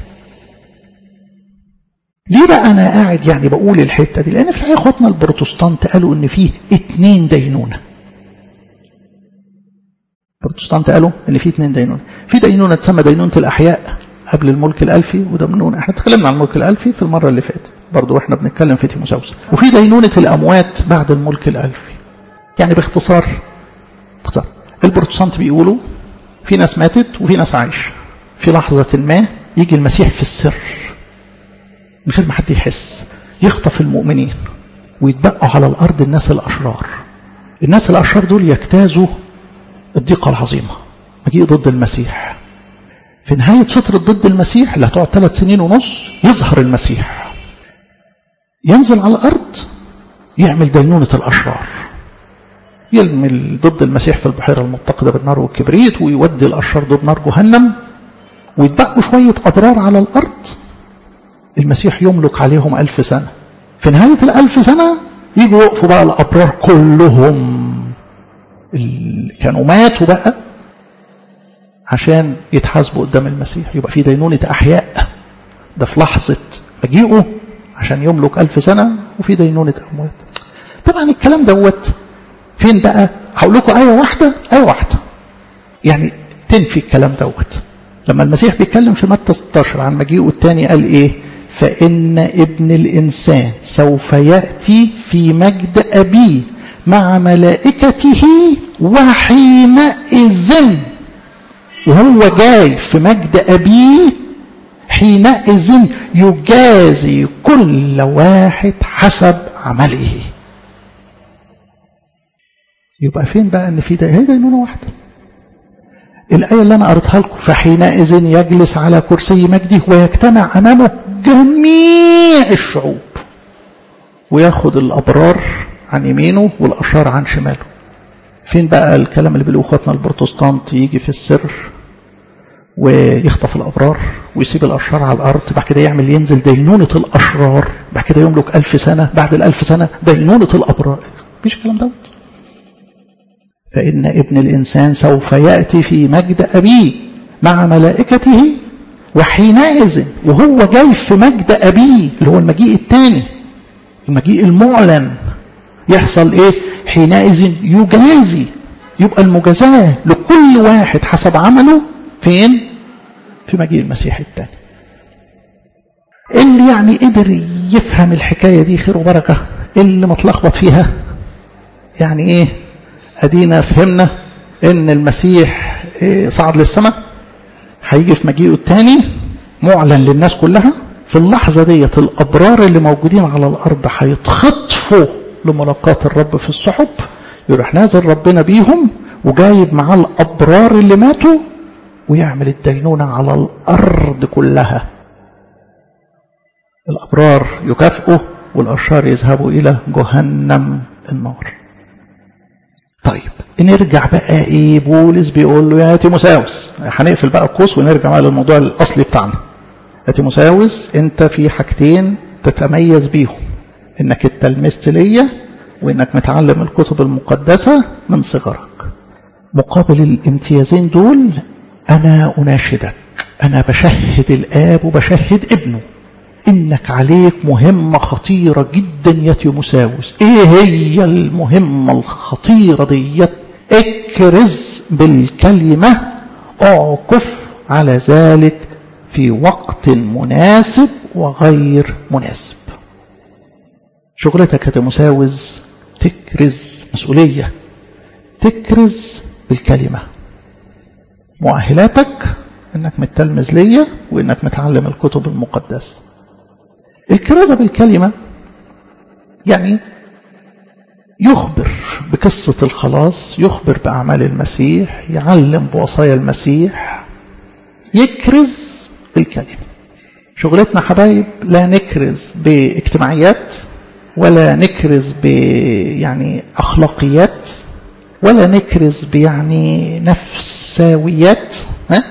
ليه بقى أنا قاعد يعني بقول الحتة دي لأن في الحقيقة إخواتنا البروتستانت قالوا إن فيه اتنين دينونة البروتستانت قالوا إن فيه اتنين دينونة في دينونة تسمى دينونة الأحياء قبل الملك الألفي وده منون احنا اتكلمنا عن الملك الألفي في المرة اللي فاتت برضو واحنا بنتكلم في تيموساوس وفي دينونة الأموات بعد الملك الألفي يعني باختصار باختصار البروتستانت بيقولوا في ناس ماتت وفي ناس عايشة في لحظة ما يجي المسيح في السر من غير ما حد يحس يخطف المؤمنين ويتبقوا على الأرض الناس الأشرار الناس الأشرار دول يجتازوا الضيقة العظيمة مجيء ضد المسيح في نهاية فترة ضد المسيح اللي هتقعد ثلاث سنين ونص يظهر المسيح ينزل على الأرض يعمل دينونة الأشرار يرمي ضد المسيح في البحيرة المتقدة بالنار والكبريت ويودي الأشرار دول نار جهنم ويتبقوا شوية أبرار على الأرض المسيح يملك عليهم ألف سنة في نهاية الألف سنة يجوا يقفوا بقى الأبرار كلهم اللي كانوا ماتوا بقى عشان يتحاسبوا قدام المسيح يبقى في دينونة أحياء ده في لحظة مجيئه عشان يملك ألف سنة وفي دينونة أموات طبعا الكلام دوت فين بقى هقول لكم آية واحدة آية واحدة يعني تنفي الكلام دوت لما المسيح بيتكلم في متى 16 عن مجيئه الثاني قال ايه فإن ابن الإنسان سوف يأتي في مجد أبيه مع ملائكته وحينئذ وهو جاي في مجد أبيه حينئذ يجازي كل واحد حسب عمله يبقى فين بقى ان في ده هي دينونه واحده الآية اللي أنا قريتها لكم فحينئذ يجلس على كرسي مجده ويجتمع أمامه جميع الشعوب وياخد الأبرار عن يمينه والأشرار عن شماله فين بقى الكلام اللي بيقولوا اخواتنا البروتستانت يجي في السر ويخطف الأبرار ويسيب الأشرار على الأرض بعد كده يعمل ينزل دينونة الأشرار بعد كده يملك ألف سنة بعد الألف سنة دينونة الأبرار مفيش الكلام دوت فإن ابن الإنسان سوف يأتي في مجد أبيه مع ملائكته وحينئذ وهو جاي في مجد أبيه اللي هو المجيء الثاني المجيء المعلن يحصل إيه حينئذ يجازي يبقى المجازاة لكل واحد حسب عمله فين في مجيء المسيح الثاني اللي يعني قدر يفهم الحكاية دي خير وبركة اللي متلخبط فيها يعني ايه ادينا فهمنا ان المسيح إيه صعد للسماء هيجي في مجيئه الثاني معلن للناس كلها في اللحظة ديت الأبرار اللي موجودين على الأرض هيتخطفوا لملاقاة الرب في السحب يروح نازل ربنا بيهم وجايب معاه الأبرار اللي ماتوا ويعمل الدينونة على الأرض كلها الأبرار يكافئوا والأشرار يذهبوا إلى جهنم النار طيب نرجع بقى ايه بولس بيقول له يا تيموساوس هنقفل بقى القوس ونرجع بقى للموضوع الاصلي بتاعنا يا تيموساوس انت في حاجتين تتميز بيهم انك اتلمست ليا وانك متعلم الكتب المقدسه من صغرك مقابل الامتيازين دول انا اناشدك انا بشهد الاب وبشهد ابنه انك عليك مهمة خطيرة جدا يا تيموساوس ايه هي المهمة الخطيرة ديت اكرز بالكلمة اعكف على ذلك في وقت مناسب وغير مناسب شغلتك يا تيموساوس تكرز مسؤولية تكرز بالكلمة مؤهلاتك انك متلمذ ليا وانك متعلم الكتب المقدسه الكرازة بالكلمة يعني يخبر بقصة الخلاص يخبر بأعمال المسيح يعلم بوصايا المسيح يكرز بالكلمة شغلتنا حبايب لا نكرز باجتماعيات ولا نكرز ب يعني أخلاقيات ولا نكرز بيعني نفساويات ها؟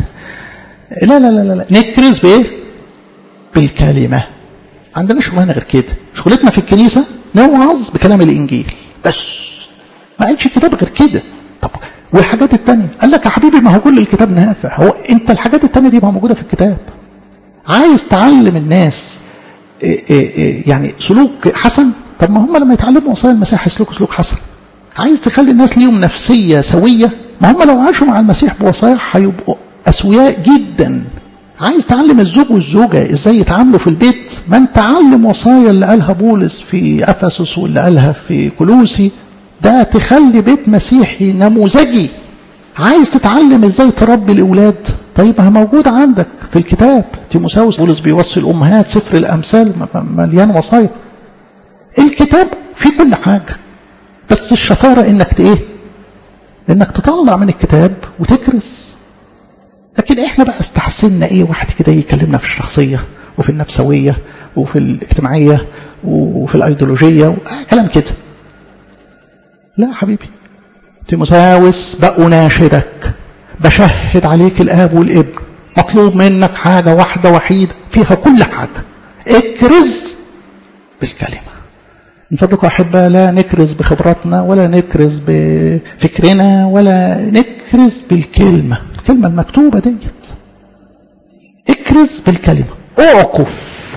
لا لا لا لا نكرز بايه بالكلمه عندنا شغلانه غير كده شغلتنا في الكنيسه نوعظ بكلام الانجيل بس ما قالش الكتاب غير كده طب والحاجات التانية قال لك يا حبيبي ما هو كل الكتاب نافع هو انت الحاجات التانية دي ما موجوده في الكتاب عايز تعلم الناس إيه إيه يعني سلوك حسن طب ما هم لما يتعلموا وصايا المسيح يسلكوا سلوك حسن عايز تخلي الناس ليهم نفسيه سويه ما هم لو عاشوا مع المسيح بوصايا هيبقوا اسوياء جدا عايز تعلم الزوج والزوجة ازاي يتعاملوا في البيت ما انت علم وصايا اللي قالها بولس في افسس واللي قالها في كلوسي ده تخلي بيت مسيحي نموذجي عايز تتعلم ازاي تربي الاولاد طيب ما موجود عندك في الكتاب تيموساوس بولس بيوصي الامهات سفر الامثال مليان وصايا الكتاب فيه كل حاجه بس الشطاره انك ايه انك تطلع من الكتاب وتكرس لكن احنا بقى استحسنا ايه واحد كده يكلمنا في الشخصيه وفي النفسويه وفي الاجتماعيه وفي الايديولوجيه كلام كده لا يا حبيبي تيموساوس بأناشدك بشهد عليك الاب والابن مطلوب منك حاجه واحده وحيده فيها كل حاجه اكرز بالكلمه من فضلكم احباء لا نكرز بخبراتنا ولا نكرز بفكرنا ولا نكرز بالكلمه الكلمة المكتوبة ديت اكرز بالكلمة اعكف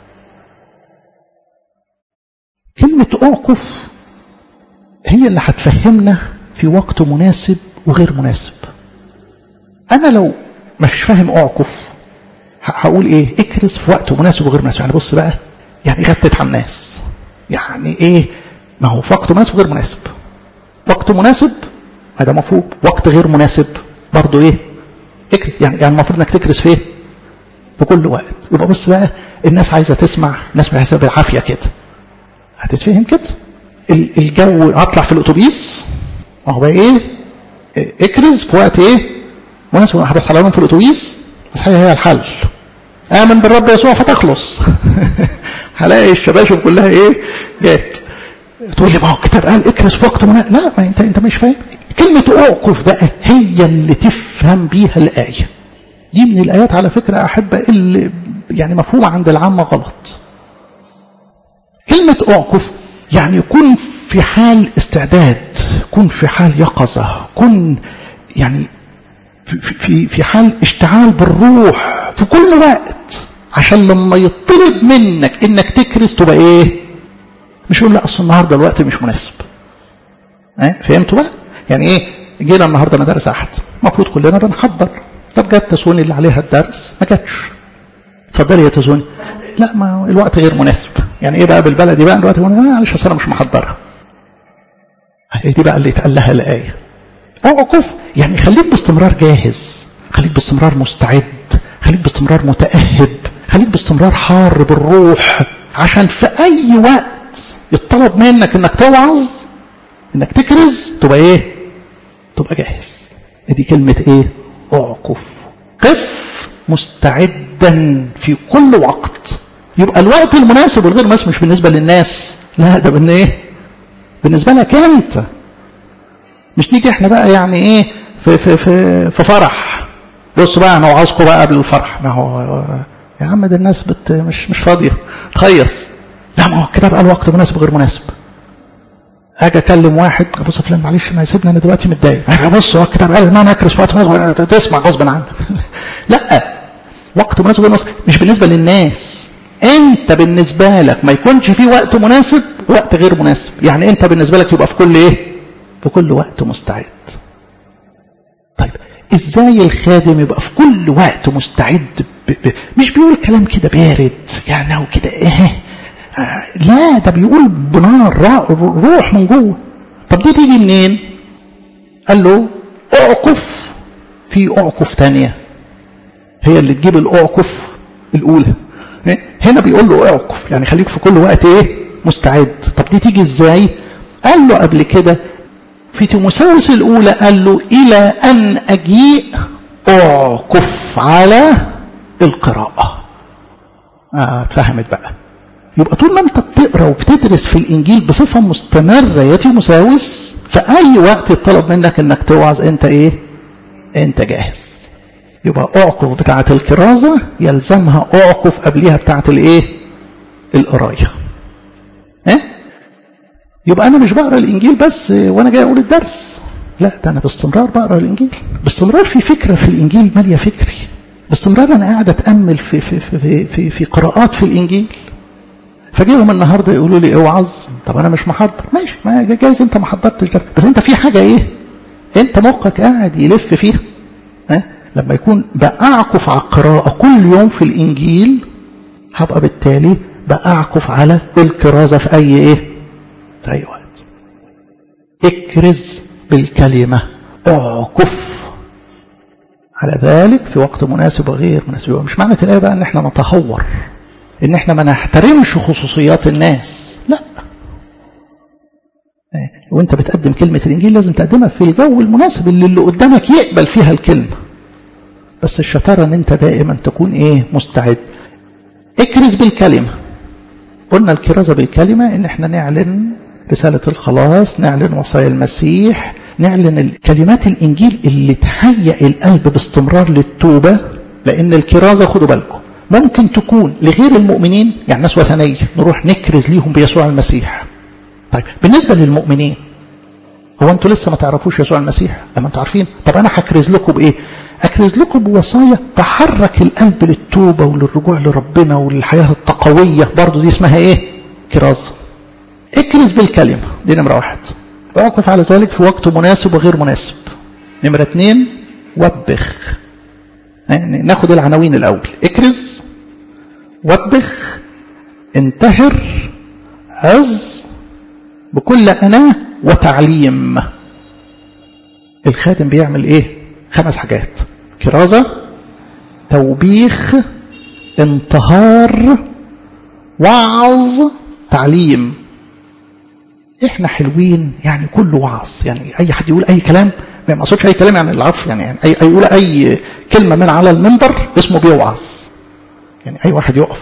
كلمة اعكف هي اللي هتفهمنا في وقت مناسب وغير مناسب انا لو مش فاهم اعكف هقول ايه اكرز في وقت مناسب وغير مناسب يعني بص بقى يعني غتت على الناس يعني ايه ما هو في وقت مناسب وغير مناسب وقت مناسب هذا مفهوم وقت غير مناسب برضه ايه اكرز يعني يعني المفروض انك تكرز في ايه في كل وقت يبقى بص بقى الناس عايزه تسمع الناس عايزه بالعافيه كده هتتفهم كده الجو اطلع في الاتوبيس ما هو بقى ايه اكرز في وقت ايه مناسب هروح على في الاتوبيس بس هي هي الحل امن بالرب يسوع فتخلص هلاقي الشباشب كلها ايه جات تقول لي ما هو الكتاب قال اكرز في وقت مناسب لا ما انت انت مش فاهم كلمة أوقف بقى هي اللي تفهم بيها الآية دي من الآيات على فكرة أحب اللي يعني مفهومة عند العامة غلط كلمة أوقف يعني يكون في حال استعداد كن في حال يقظة كن يعني في, في, في حال اشتعال بالروح في كل وقت عشان لما يطلب منك انك تكرس تبقى ايه مش يقول لا اصل النهارده الوقت مش مناسب اه فهمتوا بقى يعني ايه جينا النهارده مدارس احد المفروض كلنا بنحضر طب جت تسوني اللي عليها الدرس ما جاتش اتفضلي يا تسوني لا ما الوقت غير مناسب يعني ايه بقى بالبلدي بقى الوقت مناسب معلش اصل انا مش محضرها دي بقى اللي اتقال لها الايه اقف يعني خليك باستمرار جاهز خليك باستمرار مستعد خليك باستمرار متاهب خليك باستمرار حار بالروح عشان في اي وقت يطلب منك انك توعظ انك تكرز تبقى ايه تبقى جاهز دي كلمة ايه اعقف قف مستعدا في كل وقت يبقى الوقت المناسب والغير مناسب مش بالنسبة للناس لا ده بالنسبة ايه بالنسبة لك انت مش نيجي احنا بقى يعني ايه في في في, في فرح بصوا بقى انا وعظكم بقى قبل الفرح ما هو يا عم ده الناس بت مش مش فاضيه تخيص لا ما هو الكتاب قال وقت مناسب غير مناسب اجي اكلم واحد بص يا فلان معلش ما يسيبني انا دلوقتي متضايق بص هو الكتاب قال ان انا اكرس في وقت مناسب تسمع غصب عنك لا وقت مناسب غير مناسب مش بالنسبه للناس انت بالنسبه لك ما يكونش في وقت مناسب وقت غير مناسب يعني انت بالنسبه لك يبقى في كل ايه في كل وقت مستعد طيب ازاي الخادم يبقى في كل وقت مستعد ب... ب... مش بيقول كلام كده بارد يعني او كده ايه آه لا ده بيقول بنار روح من جوه طب دي تيجي منين قال له اعكف في اعكف تانية هي اللي تجيب الاعكف الاولى هنا بيقول له اعكف يعني خليك في كل وقت ايه مستعد طب دي تيجي ازاي قال له قبل كده في تيموساوس الأولى قال له إلى أن أجيء أعكف على القراءة آه اتفهمت بقى يبقى طول ما انت بتقرا وبتدرس في الانجيل بصفه مستمره يا تيموساوس في اي وقت يطلب منك انك توعظ انت ايه انت جاهز يبقى اعكف بتاعه الكرازه يلزمها اعكف قبليها بتاعه الايه القرايه ها يبقى انا مش بقرا الانجيل بس وانا جاي اقول الدرس لا ده انا باستمرار بقرا الانجيل باستمرار في فكره في الانجيل ماليه فكري باستمرار انا قاعد اتامل في في في في, في قراءات في الانجيل فجيهم النهارده يقولوا لي اوعظ طب انا مش محضر ماشي ما جايز انت ما حضرتش درس بس انت في حاجه ايه انت مخك قاعد يلف فيها ها لما يكون بأعكف على القراءة كل يوم في الإنجيل هبقى بالتالي بأعكف على الكرازة في أي إيه؟ في أي وقت. اكرز بالكلمة اعكف على ذلك في وقت مناسب وغير مناسب مش معنى الآية بقى إن إحنا نتهور إن إحنا ما نحترمش خصوصيات الناس لا وانت بتقدم كلمة الإنجيل لازم تقدمها في الجو المناسب اللي اللي قدامك يقبل فيها الكلمة بس الشطارة ان انت دائما تكون ايه مستعد اكرز بالكلمة قلنا الكرازة بالكلمة ان احنا نعلن رسالة الخلاص نعلن وصايا المسيح نعلن كلمات الانجيل اللي تهيئ القلب باستمرار للتوبة لان الكرازة خدوا بالكم ممكن تكون لغير المؤمنين يعني ناس وثنية نروح نكرز ليهم بيسوع المسيح طيب بالنسبة للمؤمنين هو انتوا لسه ما تعرفوش يسوع المسيح لما انتوا عارفين طب انا هكرز لكم بايه أكرز لكم بوصايا تحرك القلب للتوبة وللرجوع لربنا وللحياة التقوية برضو دي اسمها إيه؟ كرازة اكرز بالكلمة دي نمرة واحد اعكف على ذلك في وقت مناسب وغير مناسب نمرة اتنين وبخ يعني ناخد العناوين الأول اكرز وبخ انتهر عز بكل أناه وتعليم الخادم بيعمل ايه خمس حاجات كرازة توبيخ انتهار وعظ تعليم احنا حلوين يعني كل وعظ يعني اي حد يقول اي كلام ما يقصدش اي كلام يعني العفو يعني, يعني اي يقول اي كلمه من على المنبر اسمه بيوعظ يعني اي واحد يقف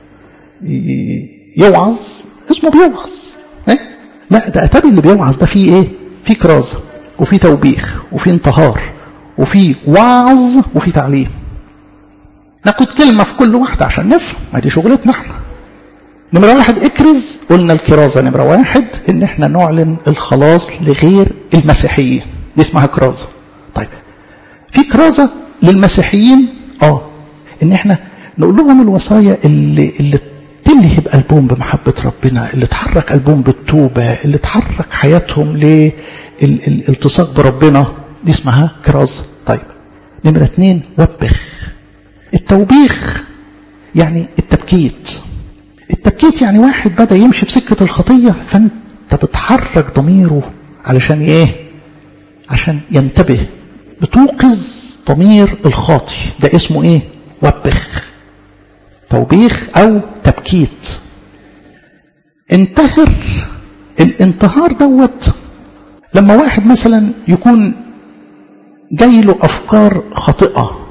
يوعظ اسمه بيوعظ إيه؟ لا ده اتابي اللي بيوعظ ده فيه ايه فيه كرازه وفيه توبيخ وفيه انتهار وفي وعظ وفي تعليم ناخد كلمة في كل واحدة عشان نفهم ما دي شغلتنا احنا نمرة واحد اكرز قلنا الكرازة نمرة واحد ان احنا نعلن الخلاص لغير المسيحيين دي اسمها كرازة طيب في كرازة للمسيحيين اه ان احنا نقول لهم الوصايا اللي اللي تلهي بقلبهم بمحبة ربنا اللي تحرك قلبهم بالتوبة اللي تحرك حياتهم للالتصاق بربنا دي اسمها كرازة طيب نمرة اتنين وبخ التوبيخ يعني التبكيت التبكيت يعني واحد بدأ يمشي في سكة الخطية فانت بتحرك ضميره علشان ايه عشان ينتبه بتوقظ ضمير الخاطي ده اسمه ايه وبخ توبيخ أو تبكيت انتهر الانتهار دوت لما واحد مثلا يكون جاي له أفكار خاطئة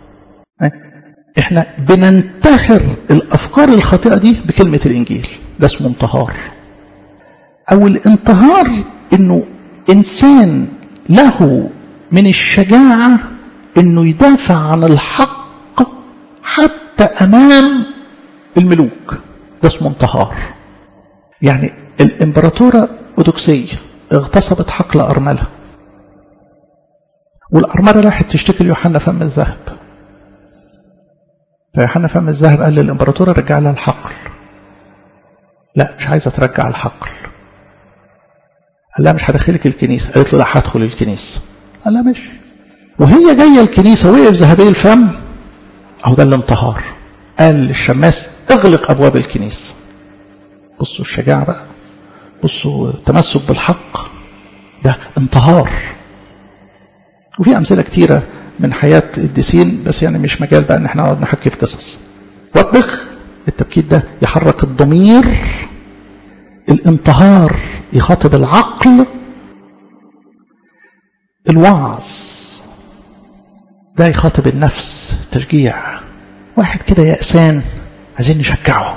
احنا بننتهر الأفكار الخاطئة دي بكلمة الإنجيل ده اسمه انتهار أو الانتهار إنه إنسان له من الشجاعة إنه يدافع عن الحق حتى أمام الملوك ده اسمه انتهار يعني الإمبراطورة أودوكسية اغتصبت حقل أرملة والأرملة راحت تشتكي ليوحنا فم الذهب فيوحنا فم الذهب قال للإمبراطورة رجع لها الحقل لا مش عايزة ترجع الحقل قال لها مش هدخلك الكنيسة قالت له لا هدخل الكنيسة قال لها ماشي وهي جاية الكنيسة وقف ذهبي الفم أهو ده الانتهار قال للشماس اغلق أبواب الكنيسة بصوا الشجاعة بقى بصوا التمسك بالحق ده انتهار وفي أمثلة كتيرة من حياة الديسين بس يعني مش مجال بقى ان احنا نقعد نحكي في قصص وطبخ التبكيت ده يحرك الضمير الانتهار يخاطب العقل الوعظ ده يخاطب النفس تشجيع واحد كده يأسان عايزين نشجعه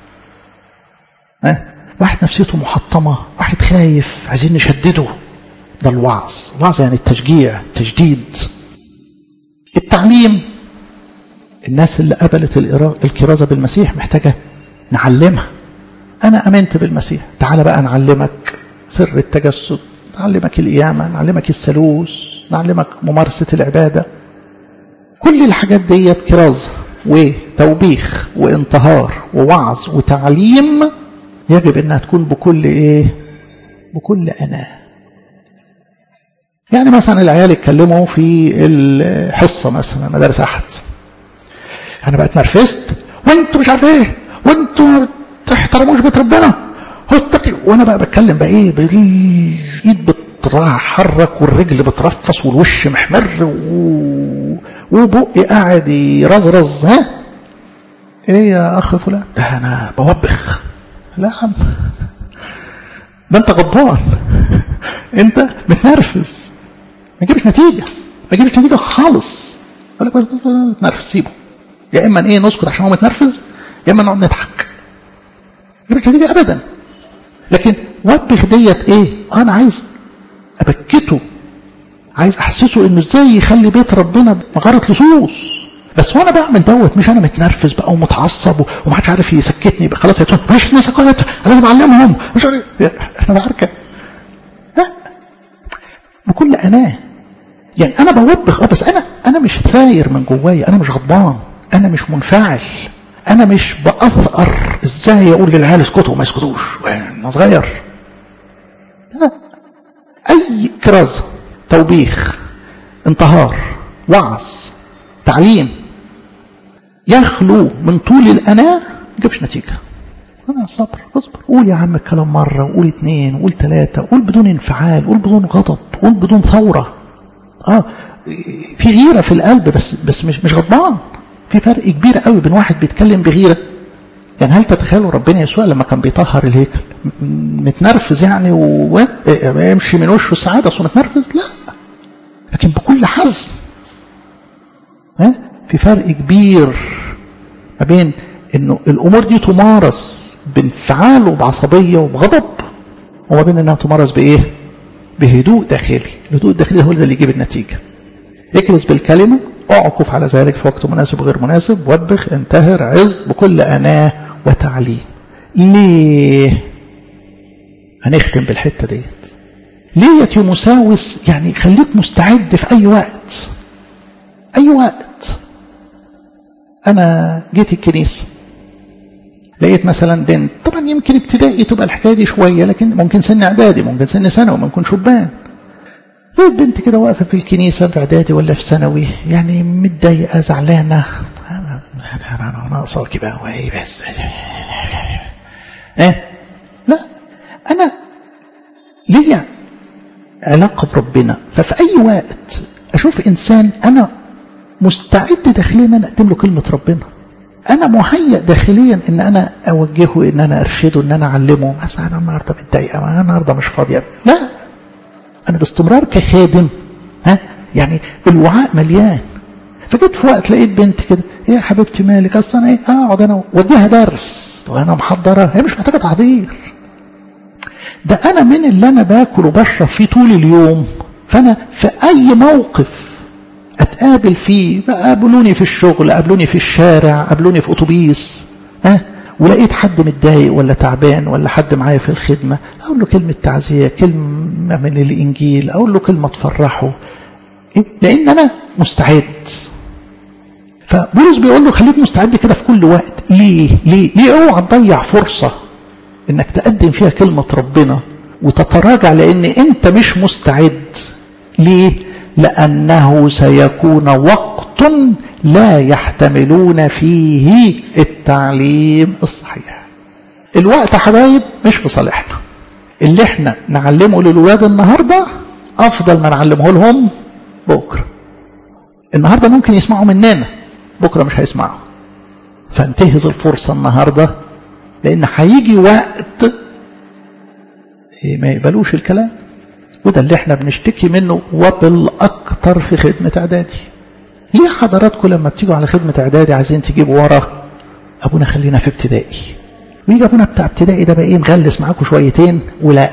أه؟ واحد نفسيته محطمة واحد خايف عايزين نشدده ده الوعظ الوعظ يعني التشجيع التجديد التعليم الناس اللي قبلت الكرازة بالمسيح محتاجة نعلمها أنا أمنت بالمسيح تعال بقى نعلمك سر التجسد نعلمك القيامة نعلمك الثالوث نعلمك ممارسة العبادة كل الحاجات ديت كرازة وتوبيخ وانتهار ووعظ وتعليم يجب انها تكون بكل ايه بكل انا يعني مثلا العيال يتكلموا في الحصة مثلا مدارس احد انا بقى اتنرفزت وانتوا مش عارف ايه وانتوا ما تحترموش بيت ربنا وانا بقى بتكلم بقى ايه بالايد بتحرك والرجل بترفص والوش محمر و... وبقي قاعد يرزرز ها ايه يا اخ فلان ده انا بوبخ لا يا عم ده انت غضبان انت متنرفز ما يجيبش نتيجه ما يجيبش نتيجه خالص اقول لك متنرفز سيبه يا اما ايه نسكت عشان هو متنرفز يا اما نقعد نضحك ما يجيبش نتيجه ابدا لكن وبخ ديت ايه انا عايز ابكته عايز احسسه انه ازاي يخلي بيت ربنا مغاره لصوص بس وانا بعمل دوت مش انا متنرفز بقى ومتعصب ومحدش عارف يسكتني بقى خلاص هيتون مش الناس كلها لازم اعلمهم مش عارف احنا بعركه لا بكل اناه يعني انا بوبخ اه بس انا انا مش ثاير من جوايا انا مش غضبان انا مش منفعل انا مش باثر ازاي اقول للعيال اسكتوا وما يسكتوش انا صغير لا اي كرازه توبيخ انتهار وعظ تعليم يخلو من طول الأناة ما يجيبش نتيجة أنا صبر اصبر قول يا عم الكلام مرة وقول اتنين وقول تلاتة قول بدون انفعال قول بدون غضب قول بدون ثورة اه في غيرة في القلب بس بس مش مش غضبان في فرق كبير قوي بين واحد بيتكلم بغيرة يعني هل تتخيلوا ربنا يسوع لما كان بيطهر الهيكل متنرفز يعني ويمشي من وشه السعادة اصله متنرفز لا لكن بكل حزم ها في فرق كبير ما بين انه الامور دي تمارس بانفعال وبعصبيه وبغضب وما بين انها تمارس بايه بهدوء داخلي الهدوء الداخلي هو اللي يجيب النتيجه اكرز بالكلمه اعكف على ذلك في وقت مناسب وغير مناسب وبخ انتهر عز بكل اناه وتعليم ليه هنختم بالحته ديت ليه يا تيموساوس يعني خليك مستعد في اي وقت اي وقت انا جيت الكنيسه لقيت مثلا بنت طبعا يمكن ابتدائي تبقى الحكايه دي شويه لكن ممكن سن اعدادي ممكن سن ثانوي ممكن شبان لقيت بنت كده واقفه في الكنيسه في اعدادي ولا في ثانوي يعني متضايقه زعلانه انا ناقصاكي بقى وايه بس ايه لا انا ليا علاقه بربنا ففي اي وقت اشوف انسان انا مستعد داخليا ان اقدم له كلمه ربنا انا مهيأ داخليا ان انا اوجهه ان انا ارشده ان انا اعلمه بس انا النهارده متضايقه انا النهارده مش فاضيه لا انا باستمرار كخادم ها يعني الوعاء مليان فجيت في وقت لقيت بنت كده ايه يا حبيبتي مالك اصل انا ايه اقعد انا واديها درس وانا محضره هي مش محتاجه تحضير ده انا من اللي انا باكل وبشرب فيه طول اليوم فانا في اي موقف اتقابل فيه قابلوني في الشغل قابلوني في الشارع قابلوني في اتوبيس ها أه؟ ولقيت حد متضايق ولا تعبان ولا حد معايا في الخدمه اقول له كلمه تعزيه كلمه من الانجيل اقول له كلمه تفرحه إيه؟ لان انا مستعد فبولس بيقول له خليك مستعد كده في كل وقت ليه ليه ليه اوعى تضيع فرصه انك تقدم فيها كلمه ربنا وتتراجع لان انت مش مستعد ليه لانه سيكون وقت لا يحتملون فيه التعليم الصحيح الوقت يا حبايب مش في صالحنا اللي احنا نعلمه للولاد النهارده افضل ما نعلمه لهم بكره النهارده ممكن يسمعوا مننا بكره مش هيسمعوا فانتهز الفرصه النهارده لان هيجي وقت ما يقبلوش الكلام وده اللي احنا بنشتكي منه وبالاكثر في خدمه اعدادي ليه حضراتكم لما بتيجوا على خدمه اعدادي عايزين تجيبوا ورا ابونا خلينا في ابتدائي ويجي ابونا بتاع ابتدائي ده بقى ايه مغلس معاكم شويتين ولا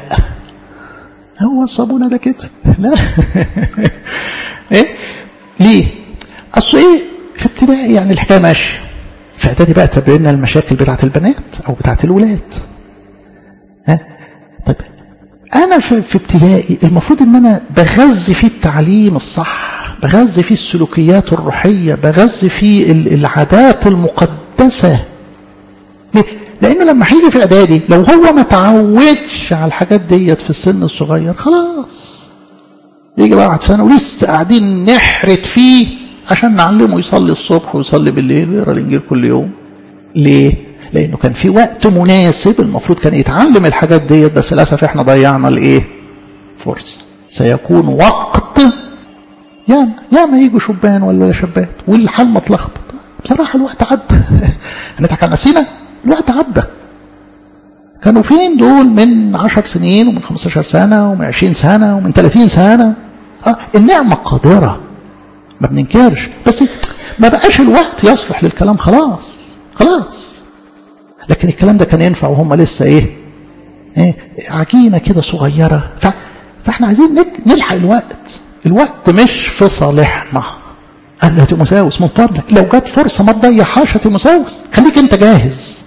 هو ابونا ده كده لا ايه ليه اصل ايه في ابتدائي يعني الحكايه ماشيه في اعدادي بقى تبين المشاكل بتاعت البنات او بتاعت الولاد ها طيب انا في, في ابتدائي المفروض ان انا بغذي فيه التعليم الصح بغذي فيه السلوكيات الروحيه بغذي فيه العادات المقدسه ليه؟ لانه لما هيجي في اعدادي لو هو ما تعودش على الحاجات ديت في السن الصغير خلاص يجي بقى واحد سنه ولسه قاعدين نحرت فيه عشان نعلمه يصلي الصبح ويصلي بالليل ويقرا الانجيل كل يوم ليه لانه كان في وقت مناسب المفروض كان يتعلم الحاجات ديت بس للاسف احنا ضيعنا الايه فرصه سيكون وقت ياما ياما يجوا شبان ولا شابات والحال متلخبط بصراحه الوقت عدى هنضحك على نفسنا الوقت عدى كانوا فين دول من عشر سنين ومن 15 سنة ومن 20 سنة ومن 30 سنة آه النعمة قادرة ما بننكرش بس ما بقاش الوقت يصلح للكلام خلاص خلاص لكن الكلام ده كان ينفع وهم لسه ايه, إيه عجينة كده صغيرة ف... فاحنا عايزين نلحق الوقت الوقت مش في صالحنا قال له تيموساوس من فضلك لو جت فرصة ما تضيعهاش يا تيموساوس خليك انت جاهز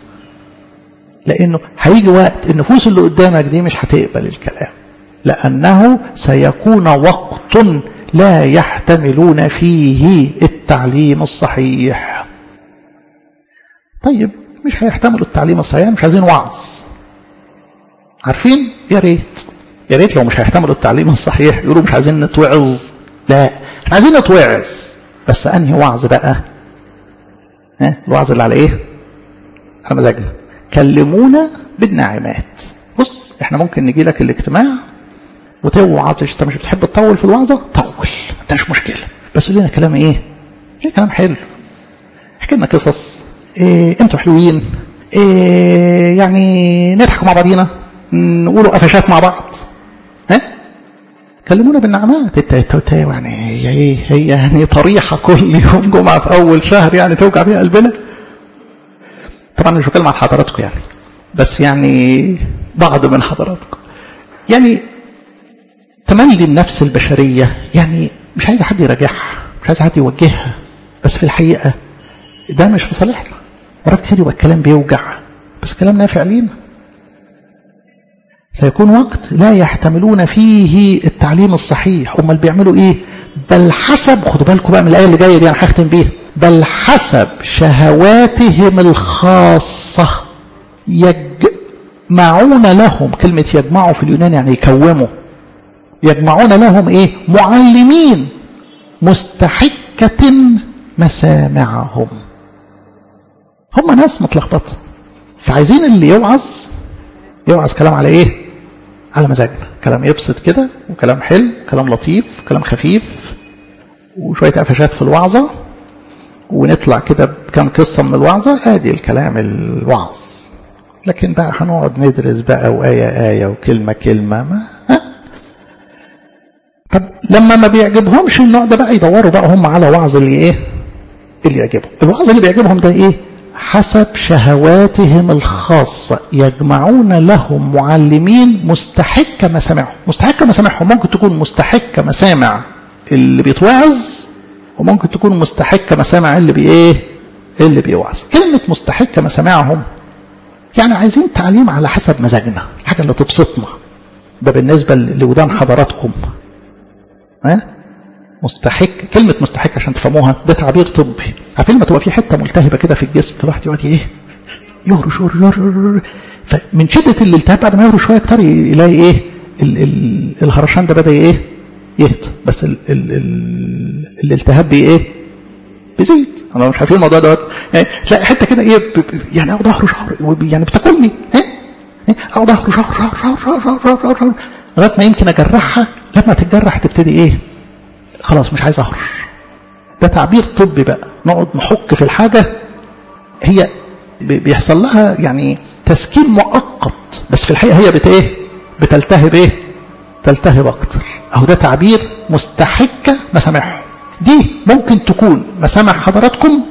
لانه هيجي وقت النفوس اللي قدامك دي مش هتقبل الكلام لانه سيكون وقت لا يحتملون فيه التعليم الصحيح طيب مش هيحتملوا التعليم الصحيح مش عايزين وعظ عارفين يا ريت يا ريت لو مش هيحتملوا التعليم الصحيح يقولوا مش عايزين نتوعظ لا احنا عايزين نتوعظ بس انهي وعظ بقى ها الوعظ اللي على ايه على مزاجنا كلمونا بالناعمات بص احنا ممكن نجي لك الاجتماع وتوعظ انت مش بتحب تطول في الوعظه طول انت مش مشكله بس لنا كلام ايه ايه كلام حلو احكي لنا قصص إيه انتوا حلوين إيه يعني نضحك مع بعضينا نقولوا قفشات مع بعض ها كلمونا بالنعمات انت يعني هي ايه هي يعني طريحه كل يوم جمعه في اول شهر يعني توجع فيها قلبنا طبعا مش بتكلم عن حضراتكم يعني بس يعني بعض من حضراتكم يعني تملي النفس البشريه يعني مش عايز حد يراجعها مش عايز حد يوجهها بس في الحقيقه ده مش في صالحنا مرات كتير يبقى الكلام بيوجع بس كلام نافع لينا سيكون وقت لا يحتملون فيه التعليم الصحيح امال بيعملوا ايه بل حسب خدوا بالكم بقى من الايه اللي جايه دي انا هختم بيها بل حسب شهواتهم الخاصه يجمعون لهم كلمه يجمعوا في اليونان يعني يكوموا يجمعون لهم ايه معلمين مستحكه مسامعهم هم ناس متلخبطه فعايزين اللي يوعظ يوعظ كلام على ايه على مزاجنا كلام يبسط كده وكلام حلو كلام لطيف كلام خفيف وشويه قفشات في الوعظه ونطلع كده بكام قصة من الوعظة ادي الكلام الوعظ لكن بقى هنقعد ندرس بقى وآية آية وكلمة كلمة ما ها؟ طب لما ما بيعجبهمش النوع ده بقى يدوروا بقى هم على وعظ اللي ايه اللي يعجبهم الوعظ اللي بيعجبهم ده ايه حسب شهواتهم الخاصة يجمعون لهم معلمين مستحكة مسامعهم مستحكة مسامعهم ممكن تكون مستحكة مسامع اللي بيتوعظ وممكن تكون مستحكة مسامع اللي بي ايه اللي بيوعظ كلمة مستحكة مسامعهم يعني عايزين تعليم على حسب مزاجنا الحاجة اللي تبسطنا ده بالنسبة لودان حضراتكم ها مستحك كلمة مستحك عشان تفهموها ده تعبير طبي عارفين لما تبقى في حتة ملتهبة كده في الجسم الواحد يقعد ايه يهرش يهرش يهرش فمن شدة الالتهاب بعد ما يهرش شوية كتير يلاقي ايه ال ال الهرشان ده بدأ ايه يهدى بس ال ال ال الالتهاب بي ايه بيزيد انا مش عارفين الموضوع دوت يعني تلاقي حته كده ايه يعني اقعد اهرش يعني بتاكلني ها اقعد اهرش اهرش اهرش اهرش اهرش اهرش لغايه ما يمكن اجرحها لما تتجرح تبتدي ايه خلاص مش عايز اهرش ده تعبير طبي بقى نقعد نحك في الحاجه هي بيحصل لها يعني تسكين مؤقت بس في الحقيقه هي بت ايه بتلتهب ايه تلتهب اكتر اهو ده تعبير مستحكه مسامعهم دي ممكن تكون مسامع حضراتكم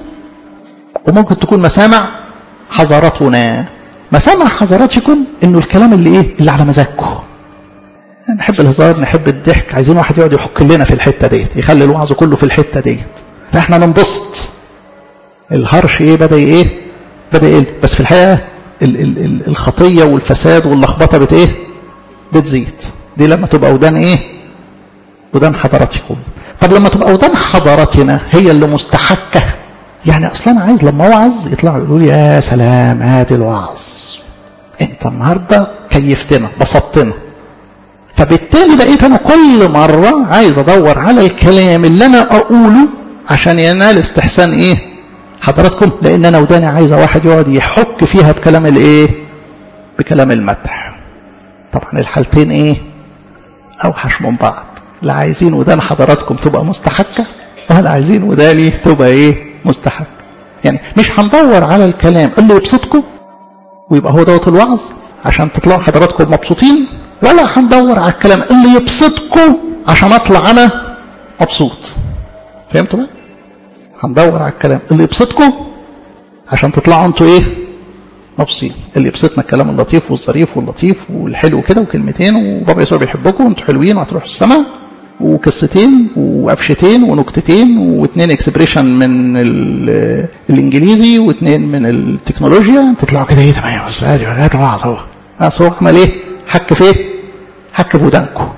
وممكن تكون مسامع حضراتنا مسامع حضراتكم انه الكلام اللي ايه اللي على مزاجكم نحب الهزار نحب الضحك عايزين واحد يقعد يحك لنا في الحته ديت يخلي الوعظ كله في الحته ديت فاحنا ننبسط الهرش ايه بدا ايه بدا يقل بس في الحقيقه ال ال ال الخطيه والفساد واللخبطه بت ايه بتزيد دي لما تبقى ودان ايه ودان حضراتكم طب لما تبقى ودان حضراتنا هي اللي مستحكه يعني اصلا انا عايز لما اوعظ يطلعوا يقولوا لي يا سلام ادي الوعظ انت النهارده كيفتنا بسطتنا فبالتالي بقيت انا كل مره عايز ادور على الكلام اللي انا اقوله عشان ينال استحسان ايه حضراتكم لان انا وداني عايزه واحد يقعد يحك فيها بكلام الايه بكلام المدح طبعا الحالتين ايه اوحش من بعض لا عايزين ودان حضراتكم تبقى مستحكه ولا عايزين وداني تبقى ايه مستحك يعني مش هندور على الكلام اللي يبسطكم ويبقى هو دوت الوعظ عشان تطلعوا حضراتكم مبسوطين ولا هندور على الكلام اللي يبسطكم عشان اطلع انا مبسوط فهمتوا بقى هندور على الكلام اللي يبسطكم عشان تطلعوا انتوا ايه مبسوطين اللي يبسطنا الكلام اللطيف والظريف واللطيف والحلو كده وكلمتين وبابا يسوع بيحبكم وانتوا حلوين وهتروحوا السماء وقصتين وقفشتين ونكتتين واثنين اكسبريشن من الانجليزي واثنين من التكنولوجيا تطلعوا كده ايه تمام بس ادي وعظ اهو بس هو عمل ايه؟ حك في ايه؟ حك في ودانكم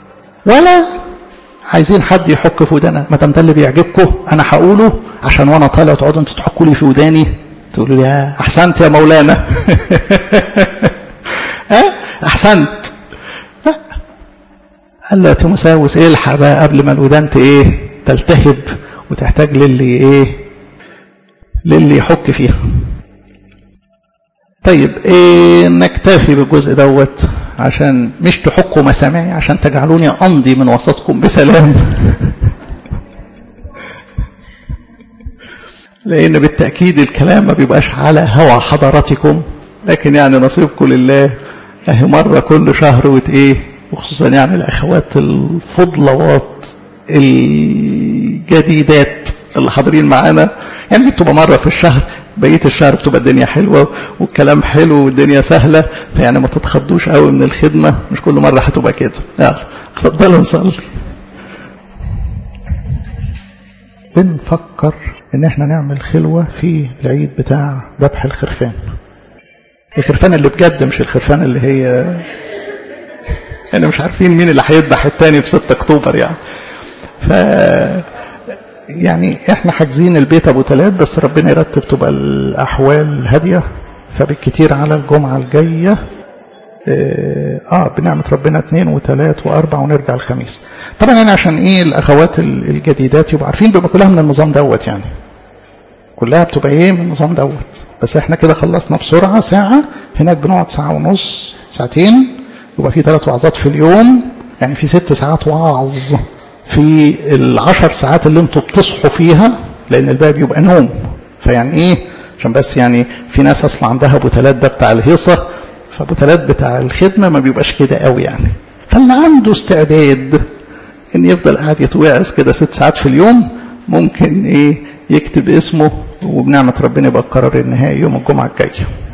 ولا عايزين حد يحك في ودانا ما دام ده اللي بيعجبكم انا هقوله عشان وانا طالع تقعدوا انتوا تحكوا لي في وداني تقولوا لي يا احسنت يا مولانا ها احسنت قال له يا تيموساوس الحق بقى قبل ما الودان ايه تلتهب وتحتاج للي ايه للي يحك فيها طيب إيه نكتفي بالجزء دوت عشان مش تحكوا مسامعي عشان تجعلوني امضي من وسطكم بسلام لان بالتاكيد الكلام ما بيبقاش على هوى حضراتكم لكن يعني نصيبكم لله اهي مره كل شهر وت ايه وخصوصا يعني الاخوات الفضلوات الجديدات اللي حاضرين معانا يعني دي بتبقى مره في الشهر بقيه الشهر بتبقى الدنيا حلوه والكلام حلو والدنيا سهله فيعني ما تتخضوش قوي من الخدمه مش كل مره هتبقى كده يلا اتفضلوا نصلي بنفكر ان احنا نعمل خلوه في العيد بتاع ذبح الخرفان الخرفان اللي بجد مش الخرفان اللي هي يعني مش عارفين مين اللي هيذبح التاني في 6 اكتوبر يعني ف يعني احنا حاجزين البيت ابو ثلاث بس ربنا يرتب تبقى الاحوال هاديه فبالكتير على الجمعه الجايه اه, آه بنعمه ربنا اثنين وثلاث واربع ونرجع الخميس طبعا يعني عشان ايه الاخوات الجديدات يبقوا عارفين بيبقى كلها من النظام دوت يعني كلها بتبقى ايه من النظام دوت بس احنا كده خلصنا بسرعه ساعه هناك بنقعد ساعه ونص ساعتين يبقى في ثلاث وعظات في اليوم يعني في ست ساعات وعظ في العشر ساعات اللي انتوا بتصحوا فيها لان الباقي بيبقى نوم فيعني ايه عشان بس يعني في ناس اصلا عندها ابو تلات ده بتاع الهيصه فابو تلات بتاع الخدمه ما بيبقاش كده قوي يعني فاللي عنده استعداد ان يفضل قاعد يتوعظ كده ست ساعات في اليوم ممكن ايه يكتب اسمه وبنعمه ربنا يبقى القرار النهائي يوم الجمعه الجايه